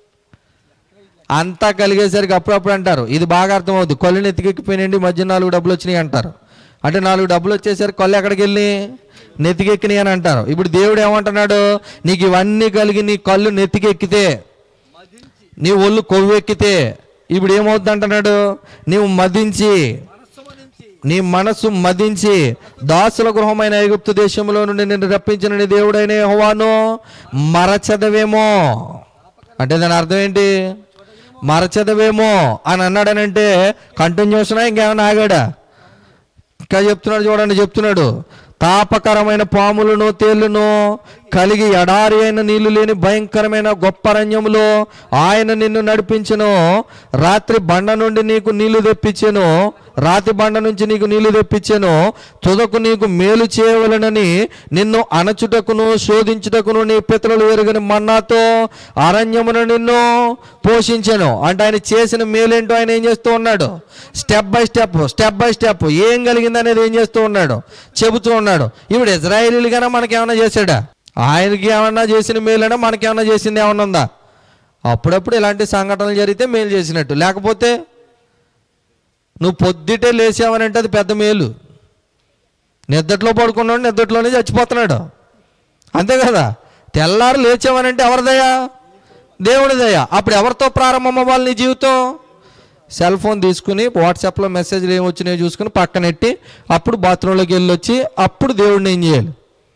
అంతా కలిగేసరికి అప్పుడప్పుడు అంటారు ఇది బాగా అర్థమవుద్ది కొల్లుని ఎత్తికెక్కిపోయినండి మధ్య నాలుగు డబ్బులు వచ్చినాయి అంటారు అంటే నాలుగు డబ్బులు వచ్చేసరికి కొల్లు ఎక్కడికి వెళ్ళి నెత్తికెక్కినాయి అని అంటారు ఇప్పుడు దేవుడు ఏమంటున్నాడు నీకు ఇవన్నీ కలిగి నీ కళ్ళు నెత్తికెక్కితే నీ ఒళ్ళు కొవ్వు ఎక్కితే ఇప్పుడు ఏమవుద్ది అంటున్నాడు నీవు మదించి నీ మనస్సు మదించి దాసుల గృహమైన ఐగుప్తు దేశంలో నుండి నిన్ను రప్పించిన నీ దేవుడైన యెహోవాను మరచదవేమో అంటే దాని అర్థం ఏంటి మరచదవేమో అని అన్నాడనంటే కంటిన్యూషనా ఇంకేమైనా ఆగాడా ఇంకా చెప్తున్నాడు చూడండి చెప్తున్నాడు తాపకరమైన పాములను తేళ్లను కలిగి ఎడారి అయిన నీళ్లు లేని భయంకరమైన గొప్ప అరణ్యములో ఆయన నిన్ను నడిపించెను రాత్రి బండ నుండి నీకు నీళ్లు తెప్పించెను రాతి బండ నుంచి నీకు నీళ్లు తెప్పించెను తుదకు నీకు మేలు చేయవలనని నిన్ను అణచుటకును శోధించుటకును నీ పితరులు ఎరుగని మన్నాతో అరణ్యమును నిన్ను పోషించెను అంటే ఆయన చేసిన మేలేంటో ఆయన ఏం చేస్తూ ఉన్నాడు step by step step by step ఏం కలిగింది అనేది ఏం చేస్తూ ఉన్నాడు చెబుతూ ఉన్నాడు ఇప్పుడు ఇజ్రాయేలీలుగానే మనకేమన్నా చేశాడా ఆయనకి ఏమన్నా చేసిన మేలైనా మనకేమన్నా చేసింది ఏమన్నా ఉందా అప్పుడప్పుడు ఇలాంటి సంఘటనలు జరిగితే మేలు చేసినట్టు లేకపోతే నువ్వు పొద్దుటే లేచావనంటే అది పెద్ద మేలు నిద్దట్లో పడుకున్నాడు నిద్దట్లోనే చచ్చిపోతున్నాడు అంతే కదా తెల్లారు లేచావనంటే ఎవరిదయ్యా దేవుడి దయ అప్పుడు ఎవరితో ప్రారంభం అవ్వాలి నీ జీవితం సెల్ ఫోన్ తీసుకుని వాట్సాప్లో మెసేజ్లు ఏమి వచ్చినాయో చూసుకుని పక్కనెట్టి అప్పుడు బాత్రూంలోకి వెళ్ళి వచ్చి అప్పుడు దేవుడిని ఏం చేయాలి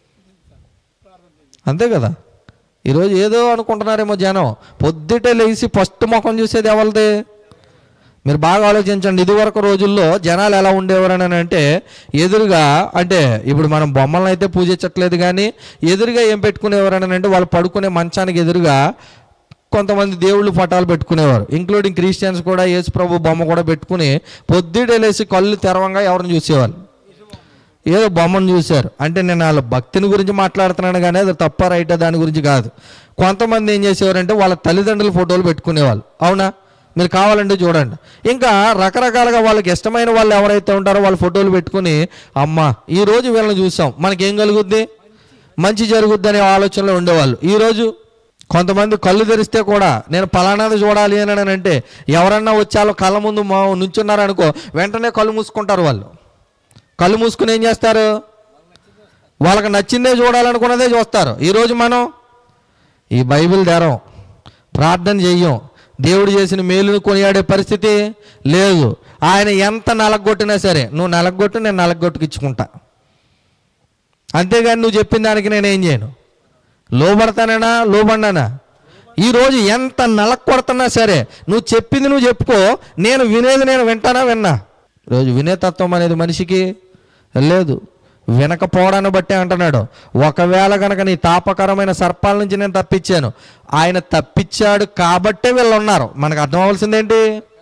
అంతే కదా ఈరోజు ఏదో అనుకుంటున్నారేమో జనం పొద్దుటే లేచి ఫస్ట్ ముఖం చూసేది ఎవరిది మీరు బాగా ఆలోచించండి ఇదివరకు రోజుల్లో జనాలు ఎలా ఉండేవారని అంటే ఎదురుగా అంటే ఇప్పుడు మనం బొమ్మలను అయితే పూజించట్లేదు కానీ ఎదురుగా ఏం పెట్టుకునేవారని అంటే వాళ్ళు పడుకునే మంచానికి ఎదురుగా కొంతమంది దేవుళ్ళు పటాలు పెట్టుకునేవారు ఇంక్లూడింగ్ క్రిస్టియన్స్ కూడా యేసు ప్రభు బొమ్మ కూడా పెట్టుకుని పొద్దుటే లేచి కళ్ళు తెరవంగా ఎవరిని చూసేవాళ్ళు ఏదో బొమ్మను చూశారు అంటే నేను వాళ్ళ భక్తిని గురించి మాట్లాడుతున్నాను కానీ అది తప్ప రైటా దాని గురించి కాదు కొంతమంది ఏం చేసేవారంటే వాళ్ళ తల్లిదండ్రుల ఫోటోలు పెట్టుకునేవాళ్ళు అవునా మీరు కావాలంటే చూడండి ఇంకా రకరకాలుగా వాళ్ళకి ఇష్టమైన వాళ్ళు ఎవరైతే ఉంటారో వాళ్ళ ఫోటోలు పెట్టుకుని అమ్మ ఈ రోజు వీళ్ళని చూసాం మనకేం కలుగుద్ది మంచి జరుగుద్ది అనే ఆలోచనలో ఉండేవాళ్ళు ఈరోజు కొంతమంది కళ్ళు తెరిస్తే కూడా నేను పలానాది చూడాలి అని అంటే ఎవరన్నా వచ్చాలో కళ్ళ ముందు మా నుంచున్నారు అనుకో వెంటనే కళ్ళు మూసుకుంటారు వాళ్ళు కళ్ళు మూసుకుని ఏం చేస్తారు వాళ్ళకి నచ్చిందే చూడాలనుకున్నదే చూస్తారు ఈరోజు మనం ఈ బైబిల్ తెరం ప్రార్థన చెయ్యం దేవుడు చేసిన మేలును కొనియాడే పరిస్థితి లేదు ఆయన ఎంత నలగొట్టినా సరే నువ్వు నలగొట్టు నేను నలగొట్టుకిచ్చుకుంటా అంతేగాని నువ్వు చెప్పిన దానికి నేను ఏం చేయను లోబడతానేనా లోబడినానా ఈరోజు ఎంత నలకొడుతున్నా సరే నువ్వు చెప్పింది నువ్వు చెప్పుకో నేను వినేది నేను వింటానా విన్నా రోజు వినేతత్వం అనేది మనిషికి లేదు వినకపోవడాన్ని బట్టి అంటున్నాడు ఒకవేళ కనుక నీ తాపకరమైన సర్పాల నుంచి నేను తప్పించాను ఆయన తప్పించాడు కాబట్టే వీళ్ళు ఉన్నారు మనకు అర్థం అవ్వాల్సిందేంటి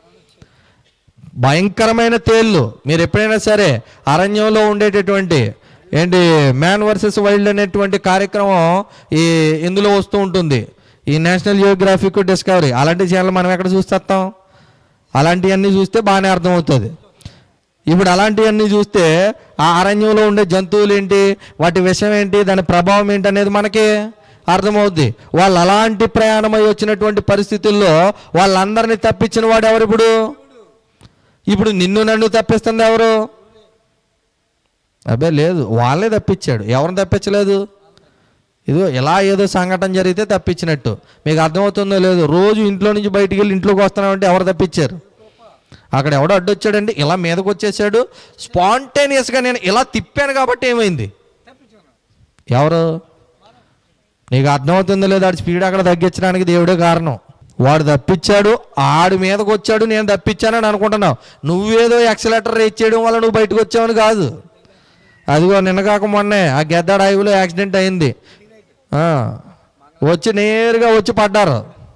భయంకరమైన తేళ్ళు మీరు ఎప్పుడైనా సరే అరణ్యంలో ఉండేటటువంటి ఏంటి మ్యాన్ వర్సెస్ వైల్డ్ అనేటువంటి కార్యక్రమం ఈ ఇందులో వస్తూ ఉంటుంది ఈ నేషనల్ జియోగ్రాఫిక్ డిస్కవరీ అలాంటి ఛానల్ మనం ఎక్కడ చూస్తాం అలాంటివన్నీ చూస్తే బాగానే అర్థమవుతుంది ఇప్పుడు అలాంటివన్నీ చూస్తే ఆ అరణ్యంలో ఉండే జంతువులు ఏంటి వాటి విషయం ఏంటి దాని ప్రభావం ఏంటి అనేది మనకి అర్థమవుద్ది వాళ్ళు అలాంటి ప్రయాణమై వచ్చినటువంటి పరిస్థితుల్లో వాళ్ళందరినీ తప్పించిన వాడు ఎవరు ఇప్పుడు ఇప్పుడు నిన్ను నన్ను తప్పిస్తుంది ఎవరు అబ్బే లేదు వాళ్ళే తప్పించాడు ఎవరిని తప్పించలేదు ఇదో ఇలా ఏదో సంఘటన జరిగితే తప్పించినట్టు మీకు అర్థమవుతుందో లేదో రోజు ఇంట్లో నుంచి బయటికి వెళ్ళి ఇంట్లోకి వస్తున్నామంటే ఎవరు తప్పించారు అక్కడ ఎవడో అడ్డొచ్చాడండి ఇలా మీదకి వచ్చేసాడు స్పాంటేనియస్గా నేను ఇలా తిప్పాను కాబట్టి ఏమైంది ఎవరు నీకు అర్థమవుతుందో లేదో ఆడి స్పీడ్ అక్కడ తగ్గించడానికి దేవుడే కారణం వాడు తప్పించాడు ఆడి మీదకి వచ్చాడు నేను తప్పించానని అనుకుంటున్నావు నువ్వేదో ఎక్సలేటర్ ఇచ్చేయడం వల్ల నువ్వు బయటకు వచ్చావని కాదు అదిగో నిన్న కాక మొన్నే ఆ గెద్దాడ హైవేలో యాక్సిడెంట్ అయింది ఆ, వచ్చి నేరుగా వచ్చి పడ్డారు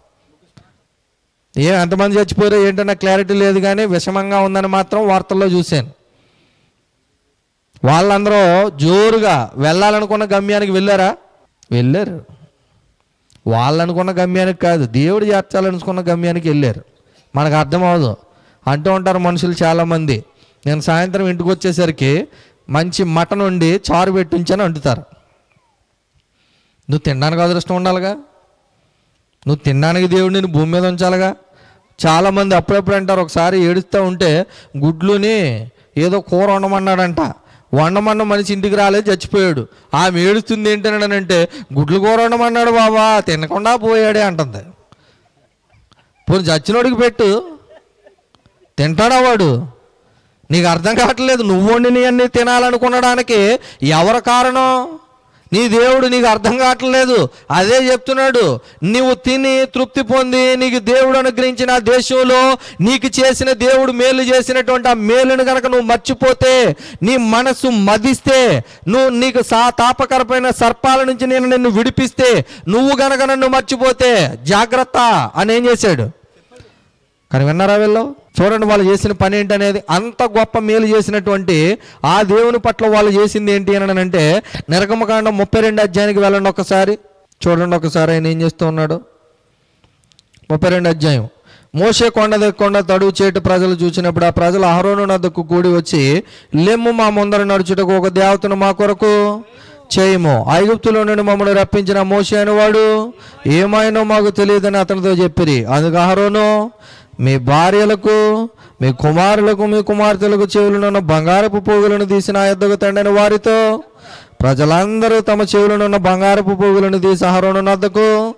ఏ ఎంతమంది చచ్చిపోయారో ఏంటన్న క్లారిటీ లేదు కానీ విషమంగా ఉందని మాత్రం వార్తల్లో చూశాను వాళ్ళందరూ జోరుగా వెళ్ళాలనుకున్న గమ్యానికి వెళ్ళారా వెళ్ళారు వాళ్ళు అనుకున్న గమ్యానికి కాదు దేవుడు చేర్చాలనుకున్న గమ్యానికి వెళ్ళారు మనకు అర్థం అవ్వదు అంటూ ఉంటారు మనుషులు చాలామంది నేను సాయంత్రం ఇంటికి వచ్చేసరికి మంచి మటన్ వండి చారు పెట్టి ఉంచాను అంటుతారు నువ్వు తినడానికి అదృష్టం ఉండాలిగా నువ్వు తినడానికి దేవుడు నేను భూమి మీద ఉంచాలిగా చాలామంది అప్పుడప్పుడు అంటారు ఒకసారి ఏడుస్తూ ఉంటే గుడ్లుని ఏదో కూర వండమన్నాడంట వండమన్న మనిషి ఇంటికి రాలేదు చచ్చిపోయాడు ఆమె ఏడుస్తుంది ఏంటనంటే గుడ్లు కూర వండమన్నాడు బాబా తినకుండా పోయాడే అంటుంది పోనీ చచ్చినోడికి పెట్టు తింటాడా వాడు నీకు అర్థం కావట్లేదు నువ్వు వండినవన్నీ తినాలనుకునడానికి ఎవరు కారణం నీ దేవుడు నీకు అర్థం కావట్లేదు అదే చెప్తున్నాడు నీవు తిని తృప్తి పొంది నీకు దేవుడు అనుగ్రహించిన ఆ దేశంలో నీకు చేసిన దేవుడు మేలు చేసినటువంటి ఆ మేలును గనక నువ్వు మర్చిపోతే నీ మనసు మదిస్తే నువ్వు నీకు సా తాపకరమైన సర్పాల నుంచి నేను నిన్ను విడిపిస్తే నువ్వు గనక నన్ను మర్చిపోతే జాగ్రత్త అని ఏం చేశాడు కానీ విన్నారా వీళ్ళు చూడండి వాళ్ళు చేసిన పని ఏంటనేది అంత గొప్ప మేలు చేసినటువంటి ఆ దేవుని పట్ల వాళ్ళు చేసింది ఏంటి అని అంటే నిరకమకాండం ముప్పై రెండు అధ్యాయానికి వెళ్ళండి ఒకసారి చూడండి ఒకసారి ఆయన ఏం చేస్తూ ఉన్నాడు ముప్పై రెండు అధ్యాయం మోసే కొండ కొండ తడువు చేటు ప్రజలు చూసినప్పుడు ఆ ప్రజలు అహరోను నద్దకు కూడి వచ్చి లెమ్ము మా ముందర నడుచుటకు ఒక దేవతను మా కొరకు చేయము ఐగుప్తులో నుండి మమ్మల్ని రప్పించిన మోసే అనేవాడు ఏమైనో మాకు తెలియదని అతనితో చెప్పిరి అందుకు అహరోను మీ భార్యలకు మీ కుమారులకు మీ కుమార్తెలకు చెవులనున్న బంగారపు పోగులను తీసి నా యొద్దకు తండని వారితో ప్రజలందరూ తమ చెవులనున్న బంగారపు పోగులను తీసి అహరోను నద్దకు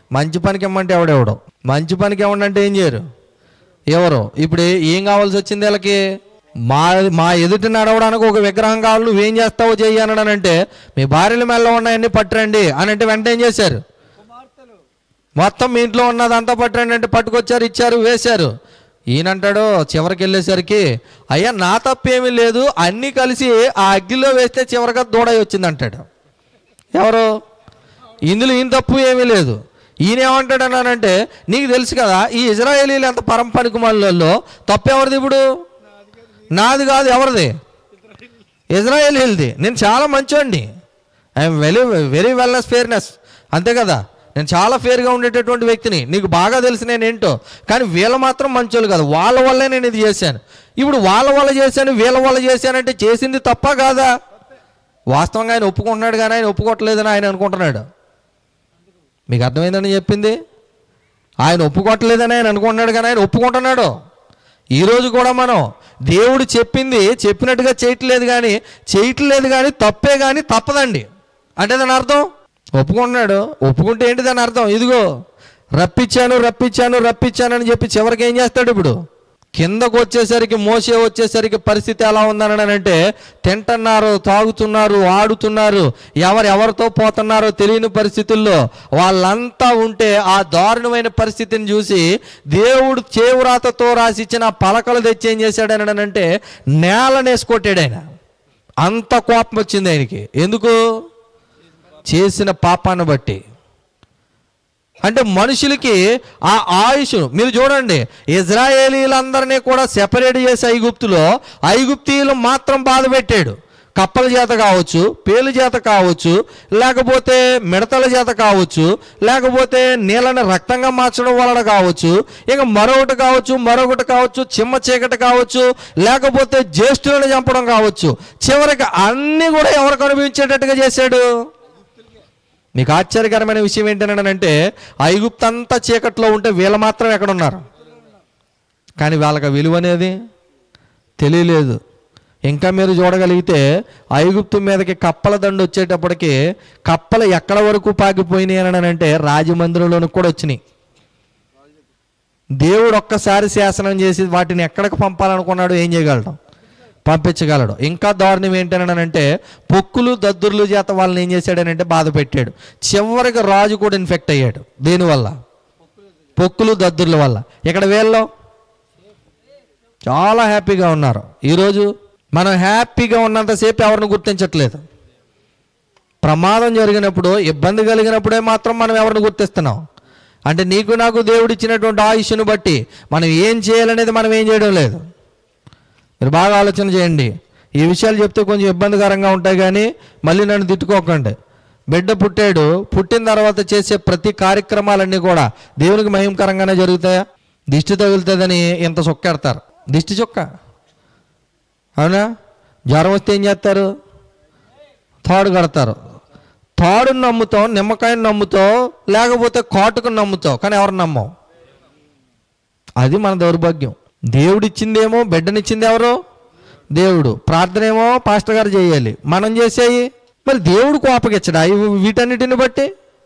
మంచి పనికి ఇమ్మంటే ఎవడెవడో మంచి పనికి ఇవ్వండి ఏం చేయరు ఎవరు ఇప్పుడు ఏ- ఏం కావాల్సి వచ్చింది వీళ్ళకి మా మా ఎదుటి నడవడానికి ఒక విగ్రహం కావాలి నువ్వేం చేస్తావో చెయ్యి అని అంటే మీ భార్యల మెల్ల ఉన్నాయన్నీ పట్టురండి అని అంటే వెంటనే ఏం చేశారు మొత్తం మీ ఇంట్లో ఉన్నదంతా పట్టండి అంటే పట్టుకొచ్చారు ఇచ్చారు వేశారు ఈయనంటాడు చివరికి వెళ్ళేసరికి అయ్యా నా తప్పేమీ లేదు అన్నీ కలిసి ఆ అగ్గిలో వేస్తే చివరిగా దూడ వచ్చింది అంటాడు ఎవరు ఇందులో ఈయన తప్పు ఏమీ లేదు ఈయన ఏమంటాడు అన్నానంటే నీకు తెలుసు కదా ఈ ఇజ్రాయేలీలు ఎంత పరం పనికిమాలలో తప్పు ఎవరిది ఇప్పుడు నాది కాదు ఎవరిది ఇజ్రాయేలీలది నేను చాలా మంచోండి I'm very very wellness fairness అంతే కదా నేను చాలా ఫేర్గా ఉండేటటువంటి వ్యక్తిని నీకు బాగా తెలిసి నేను ఏంటో కానీ వీళ్ళ మాత్రం మంచోళ్ళు కాదు వాళ్ళ వల్లే నేను ఇది చేశాను ఇప్పుడు వాళ్ళ వల్ల చేశాను వీళ్ళ వల్ల చేశానంటే చేసింది తప్ప కాదా వాస్తవంగా ఆయన ఒప్పుకుంటున్నాడు కానీ ఆయన ఒప్పుకోవట్లేదని ఆయన అనుకుంటున్నాడు మీకు అర్థమైందని చెప్పింది ఆయన ఒప్పుకోవట్లేదని ఆయన అనుకుంటున్నాడు కానీ ఆయన ఒప్పుకుంటున్నాడు ఈరోజు కూడా మనం దేవుడు చెప్పింది చెప్పినట్టుగా చేయట్లేదు కానీ చేయట్లేదు కానీ తప్పే కానీ తప్పదండి అంటే దాని అర్థం ఒప్పుకుంటున్నాడు ఒప్పుకుంటే ఏంటి దాని అర్థం ఇదిగో రప్పించాను రప్పించాను రప్పించాను అని చెప్పి చివరికి ఏం చేస్తాడు ఇప్పుడు కిందకు వచ్చేసరికి మోసే వచ్చేసరికి పరిస్థితి ఎలా ఉందని అంటే తింటున్నారు తాగుతున్నారు ఆడుతున్నారు ఎవరు ఎవరితో పోతున్నారో తెలియని పరిస్థితుల్లో వాళ్ళంతా ఉంటే ఆ దారుణమైన పరిస్థితిని చూసి దేవుడు చేవురాతతో రాసిచ్చిన పలకలు తెచ్చి ఏం చేశాడు అంటే నేలనేసుకొట్టాడు ఆయన అంత కోపం వచ్చింది ఆయనకి ఎందుకు చేసిన పాపాన్ని బట్టి అంటే మనుషులకి ఆ ఆయుష్ మీరు చూడండి ఇజ్రాయేలీలందరినీ కూడా సెపరేట్ చేసి ఐగుప్తులో ఐగుప్తీయులు మాత్రం బాధ పెట్టాడు కప్పల చేత కావచ్చు పేలు చేత కావచ్చు లేకపోతే మిడతల చేత కావచ్చు లేకపోతే నీళ్ళని రక్తంగా మార్చడం వలన కావచ్చు ఇక మరొకటి కావచ్చు మరొకటి కావచ్చు చిమ్మ చీకటి కావచ్చు లేకపోతే జ్యేష్ఠులను చంపడం కావచ్చు చివరికి అన్నీ కూడా ఎవరికి అనుభవించేటట్టుగా చేశాడు మీకు ఆశ్చర్యకరమైన విషయం ఏంటనంటే ఐగుప్తు అంతా చీకట్లో ఉంటే వీళ్ళు మాత్రం ఎక్కడ ఉన్నారు కానీ వాళ్ళకి ఆ విలువ అనేది తెలియలేదు ఇంకా మీరు చూడగలిగితే ఐగుప్తు మీదకి కప్పల దండు వచ్చేటప్పటికి కప్పలు ఎక్కడ వరకు పాకిపోయినాయి అని అంటే రాజమందిరంలోనికి కూడా వచ్చినాయి దేవుడు ఒక్కసారి శాసనం చేసి వాటిని ఎక్కడికి పంపాలనుకున్నాడు ఏం చేయగలడు పంపించగలడు ఇంకా దారుణం ఏంటనంటే పొక్కులు దద్దుర్లు చేత వాళ్ళని ఏం చేశాడనంటే బాధ పెట్టాడు చివరికి రాజు కూడా ఇన్ఫెక్ట్ అయ్యాడు దేనివల్ల పొక్కులు దద్దుర్ల వల్ల ఇక్కడ వీళ్ళు చాలా హ్యాపీగా ఉన్నారు ఈరోజు మనం హ్యాపీగా ఉన్నంతసేపు ఎవరిని గుర్తించట్లేదు ప్రమాదం జరిగినప్పుడు ఇబ్బంది కలిగినప్పుడే మాత్రం మనం ఎవరిని గుర్తిస్తున్నాం అంటే నీకు నాకు దేవుడు ఇచ్చినటువంటి ఆయుష్ను బట్టి మనం ఏం చేయాలనేది మనం ఏం చేయడం లేదు మీరు బాగా ఆలోచన చేయండి ఈ విషయాలు చెప్తే కొంచెం ఇబ్బందికరంగా ఉంటాయి కానీ మళ్ళీ నన్ను తిట్టుకోకండి బిడ్డ పుట్టాడు పుట్టిన తర్వాత చేసే ప్రతి కార్యక్రమాలన్నీ కూడా దేవునికి మహిమకరంగానే జరుగుతాయా దిష్టి తగులుతుందని ఇంత చొక్కెడతారు దిష్టి చొక్క అవునా జ్వరం వస్తే ఏం చేస్తారు తాడు కడతారు తాడును నమ్ముతాం నిమ్మకాయను నమ్ముతాం లేకపోతే కాటుకు నమ్ముతాం కానీ ఎవరు నమ్మం అది మన దౌర్భాగ్యం దేవుడిచ్చిందేమో బిడ్డనిచ్చింది ఎవరు దేవుడు ప్రార్థన ఏమో పాస్టర్ గారు చేయాలి మనం చేసేయి మరి దేవుడు కోపగిచ్చడా ఇవి వీటన్నిటిని బట్టి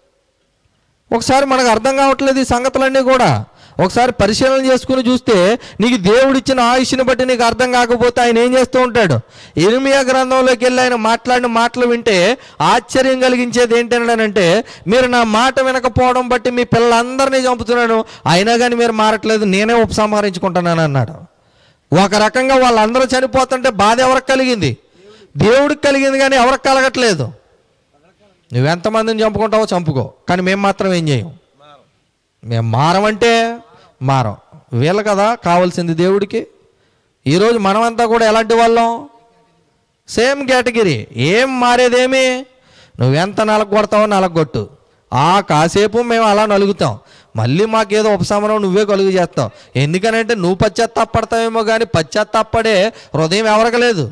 ఒకసారి మనకు అర్థం కావట్లేదు ఈ సంగతులన్నీ కూడా ఒకసారి పరిశీలన చేసుకుని చూస్తే నీకు దేవుడిచ్చిన ఆయుష్ని బట్టి నీకు అర్థం కాకపోతే ఆయన ఏం చేస్తూ ఉంటాడు ఇర్మియా గ్రంథంలోకి వెళ్ళి ఆయన మాట్లాడిన మాటలు వింటే ఆశ్చర్యం కలిగించేది ఏంటంటే మీరు నా మాట వినకపోవడం బట్టి మీ పిల్లలందరినీ చంపుతున్నాను అయినా కానీ మీరు మారట్లేదు నేనే ఉపసంహరించుకుంటున్నాను అన్నాడు ఒక రకంగా వాళ్ళందరూ చనిపోతుంటే బాధ ఎవరికి కలిగింది దేవుడికి కలిగింది కానీ ఎవరికి కలగట్లేదు నువ్వెంతమందిని చంపుకుంటావో చంపుకో కానీ మేము మాత్రం ఏం చేయం మేము మారమంటే మారం వీళ్ళు కదా కావాల్సింది దేవుడికి ఈరోజు మనమంతా కూడా ఎలాంటి వాళ్ళం సేమ్ కేటగిరీ ఏం మారేదేమి నువ్వెంత నలగొడతావో నలగొట్టు ఆ కాసేపు మేము అలా నలుగుతాం మళ్ళీ మాకేదో ఉపశమనం నువ్వే కలుగు చేస్తావు ఎందుకనంటే నువ్వు పశ్చాత్తాపడతావేమో కానీ పశ్చాత్తాపడే హృదయం ఎవరికి లేదు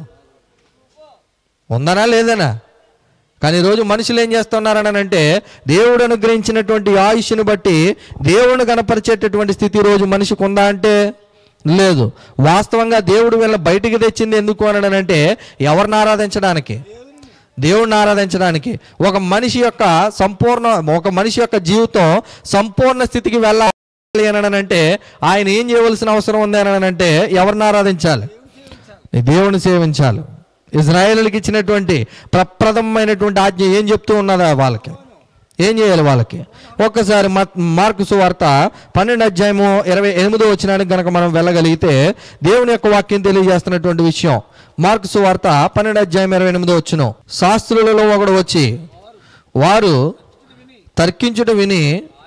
ఉందనా లేదనా కానీ ఈరోజు మనుషులు ఏం చేస్తున్నారని అంటే దేవుడు అనుగ్రహించినటువంటి ఆయుష్ని బట్టి దేవుడిని కనపరిచేటటువంటి స్థితి ఈ రోజు మనిషికి ఉందా అంటే లేదు వాస్తవంగా దేవుడు వీళ్ళ బయటికి తెచ్చింది ఎందుకు అని అంటే ఎవరిని ఆరాధించడానికి దేవుణ్ణి ఆరాధించడానికి ఒక మనిషి యొక్క సంపూర్ణ ఒక మనిషి యొక్క జీవితం సంపూర్ణ స్థితికి వెళ్ళాలి అని అంటే ఆయన ఏం చేయవలసిన అవసరం ఉంది అని అంటే ఎవరిని ఆరాధించాలి నీ దేవుని సేవించాలి ఇజ్రాయేలుకి ఇచ్చినటువంటి ప్రప్రథమైనటువంటి ఆజ్ఞ ఏం చెప్తూ ఉన్నదా వాళ్ళకి ఏం చేయాలి వాళ్ళకి ఒక్కసారి మత్- మార్కు సువార్త పన్నెండు అధ్యాయము ఇరవై ఎనిమిదో వచ్చినానికి గనక మనం వెళ్ళగలిగితే దేవుని యొక్క వాక్యం తెలియజేస్తున్నటువంటి విషయం మార్కు సువార్త పన్నెండు అధ్యాయం ఇరవై ఎనిమిదో వచ్చును శాస్త్రులలో ఒకడు వచ్చి వారు తర్కించుట విని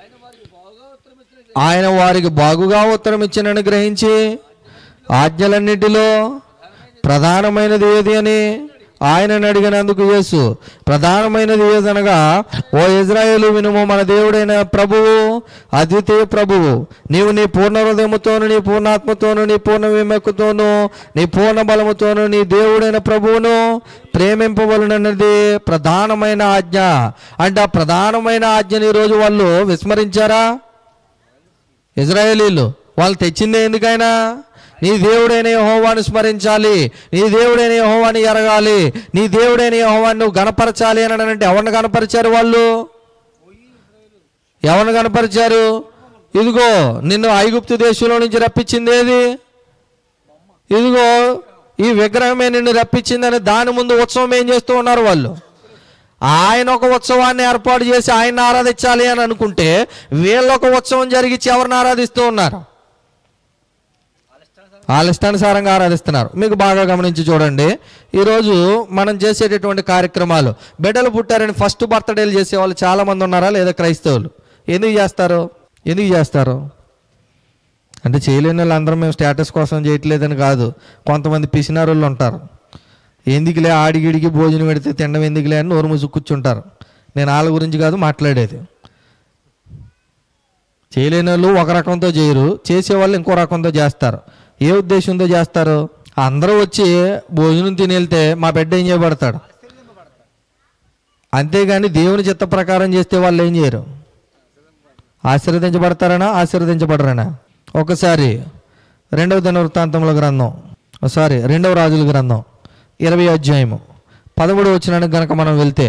ఆయన వారికి బాగుగా ఉత్తరం ఇచ్చినని గ్రహించి ఆజ్ఞలన్నిటిలో ప్రధానమైనది ఏది అని ఆయనను అడిగినందుకు యేసు ప్రధానమైనది ఏదనగా ఓ ఇజ్రాయేలు వినుము మన దేవుడైన ప్రభువు అద్వితీయ ప్రభువు నీవు నీ పూర్ణ హృదయముతోను నీ పూర్ణాత్మతోను నీ పూర్ణ విమెక్కుతోను నీ పూర్ణ బలముతోను నీ దేవుడైన ప్రభువును ప్రేమింపవలనన్నది ప్రధానమైన ఆజ్ఞ అంటే ఆ ప్రధానమైన ఆజ్ఞని ఈరోజు వాళ్ళు విస్మరించారా ఇజ్రాయేలీలు వాళ్ళు తెచ్చిందే ఎందుకైనా నీ దేవుడైన యెహోవాను స్మరించాలి నీ దేవుడైన యెహోవాని ఎరగాలి నీ దేవుడైన యెహోవాని నువ్వు గణపరచాలి అని అంటే ఎవరిని గణపరిచారు వాళ్ళు ఎవరిని గణపరిచారు ఇదిగో నిన్ను ఐగుప్తు దేశంలో నుంచి రప్పించింది ఏది ఇదిగో ఈ విగ్రహమే నిన్ను రప్పించిందని దాని ముందు ఉత్సవం ఏం చేస్తూ ఉన్నారు వాళ్ళు ఆయన ఒక ఉత్సవాన్ని ఏర్పాటు చేసి ఆయన ఆరాధించాలి అని అనుకుంటే వీళ్ళ ఒక ఉత్సవం జరిగించి ఎవరిని ఆరాధిస్తూ ఉన్నారు వాళ్ళ ఇష్టానుసారంగా ఆరాధిస్తున్నారు మీకు బాగా గమనించి చూడండి ఈరోజు మనం చేసేటటువంటి కార్యక్రమాలు బిడ్డలు పుట్టారని ఫస్ట్ బర్త్డేలు చేసే వాళ్ళు చాలా మంది ఉన్నారా లేదా క్రైస్తవులు ఎందుకు చేస్తారు ఎందుకు చేస్తారు అంటే చేయలేని వాళ్ళు అందరం మేము స్టేటస్ కోసం చేయట్లేదని కాదు కొంతమంది పిసినారులు ఉంటారు ఎందుకులే ఆడిగిడికి భోజనం పెడితే తినడం ఎందుకులే అని నోరు మూసి కూర్చుంటారు నేను వాళ్ళ గురించి కాదు మాట్లాడేది చేయలేని వాళ్ళు ఒక రకంతో చేయరు చేసేవాళ్ళు ఇంకో రకంతో చేస్తారు ఏ ఉద్దేశంతో చేస్తారు అందరూ వచ్చి భోజనం తిని వెళ్తే మా బిడ్డ ఏం చేయబడతాడు అంతేగాని దేవుని చిత్త ప్రకారం చేస్తే వాళ్ళు ఏం చేయరు ఆశీర్వదించబడతారనా ఆశీర్వదించబడరనా ఒకసారి రెండవ దిన వృత్తాంతముల గ్రంథం సారీ రెండవ రాజుల గ్రంథం ఇరవై అధ్యాయము పదమూడు వచ్చినానికి గనక మనం వెళ్తే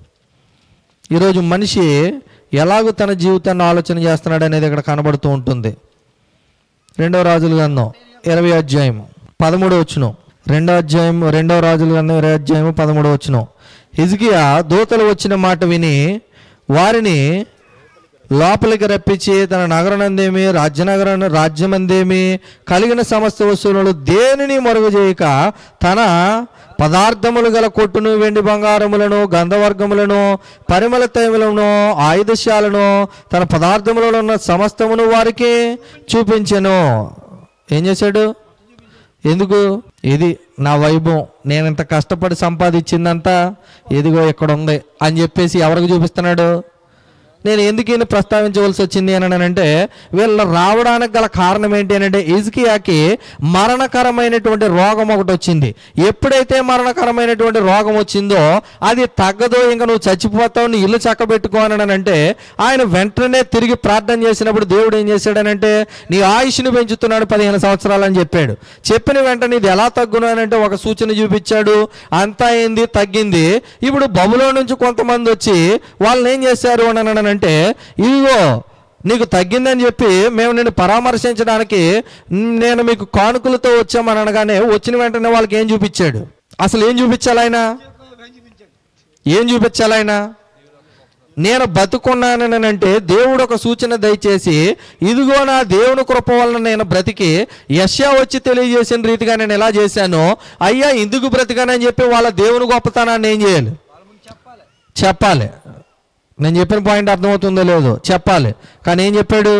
ఈరోజు మనిషి ఎలాగో తన జీవితాన్ని ఆలోచన చేస్తున్నాడు అనేది ఇక్కడ కనబడుతూ ఉంటుంది రెండవ రాజుల గ్రంథం ఇరవై అధ్యాయం పదమూడు వచ్చును రెండో అధ్యాయం రెండవ రాజుల గ్రంథం ఇరవై అధ్యాయం పదమూడు వచ్చును హిజ్కియా దూతలు వచ్చిన మాట విని వారిని లోపలికి రప్పించి తన నగరనందేమి రాజ్యనగర రాజ్యమందేమి కలిగిన సమస్త వస్తువులను దేనిని మరుగు చేయక తన పదార్థములు గల కొట్టును వెండి బంగారములను గంధవర్గములను పరిమళ తైములను ఆయుధశాలను తన పదార్థములలో ఉన్న సమస్తమును వారికి చూపించెను ఏం చేశాడు ఎందుకు ఇది నా వైభవం నేను ఇంత కష్టపడి సంపాదించిందంతా ఇదిగో ఇక్కడ ఉంది అని చెప్పేసి ఎవరికి చూపిస్తున్నాడు నేను ఎందుకు ఈయన ప్రస్తావించవలసి వచ్చింది అని అంటే వీళ్ళు రావడానికి గల కారణం ఏంటి అని అంటే ఇజ్కియాకి మరణకరమైనటువంటి రోగం ఒకటి వచ్చింది ఎప్పుడైతే మరణకరమైనటువంటి రోగం వచ్చిందో అది తగ్గదో ఇంకా నువ్వు చచ్చిపోతావు నీ ఇల్లు చక్కబెట్టుకో అని అంటే ఆయన వెంటనే తిరిగి ప్రార్థన చేసినప్పుడు దేవుడు ఏం చేశాడనంటే నీ ఆయుష్ను పెంచుతున్నాడు పదిహేను సంవత్సరాలు అని చెప్పాడు చెప్పిన వెంటనే ఇది ఎలా తగ్గును అని అంటే ఒక సూచన చూపించాడు అంతా అయింది తగ్గింది ఇప్పుడు బబులో నుంచి కొంతమంది వచ్చి వాళ్ళని ఏం చేశారు అని అంటే ఇదిగో నీకు తగ్గిందని చెప్పి మేము నిన్ను పరామర్శించడానికి నేను మీకు కానుకలతో వచ్చామని అనగానే వచ్చిన వెంటనే వాళ్ళకి ఏం చూపించాడు అసలు ఏం చూపించాలి ఆయన ఏం చూపించాలి ఆయన నేను బతుకున్నానంటే దేవుడు ఒక సూచన దయచేసి ఇదిగో నా దేవుని కృప వలన నేను బ్రతికి యశ్యా వచ్చి తెలియజేసిన రీతిగా నేను ఎలా చేశానో అయ్యా ఎందుకు బ్రతికానని చెప్పి వాళ్ళ దేవుని గొప్పతనాన్ని ఏం చేయాలి చెప్పాలి నేను చెప్పిన పాయింట్ అర్థమవుతుందో లేదో చెప్పాలి కానీ ఏం చెప్పాడు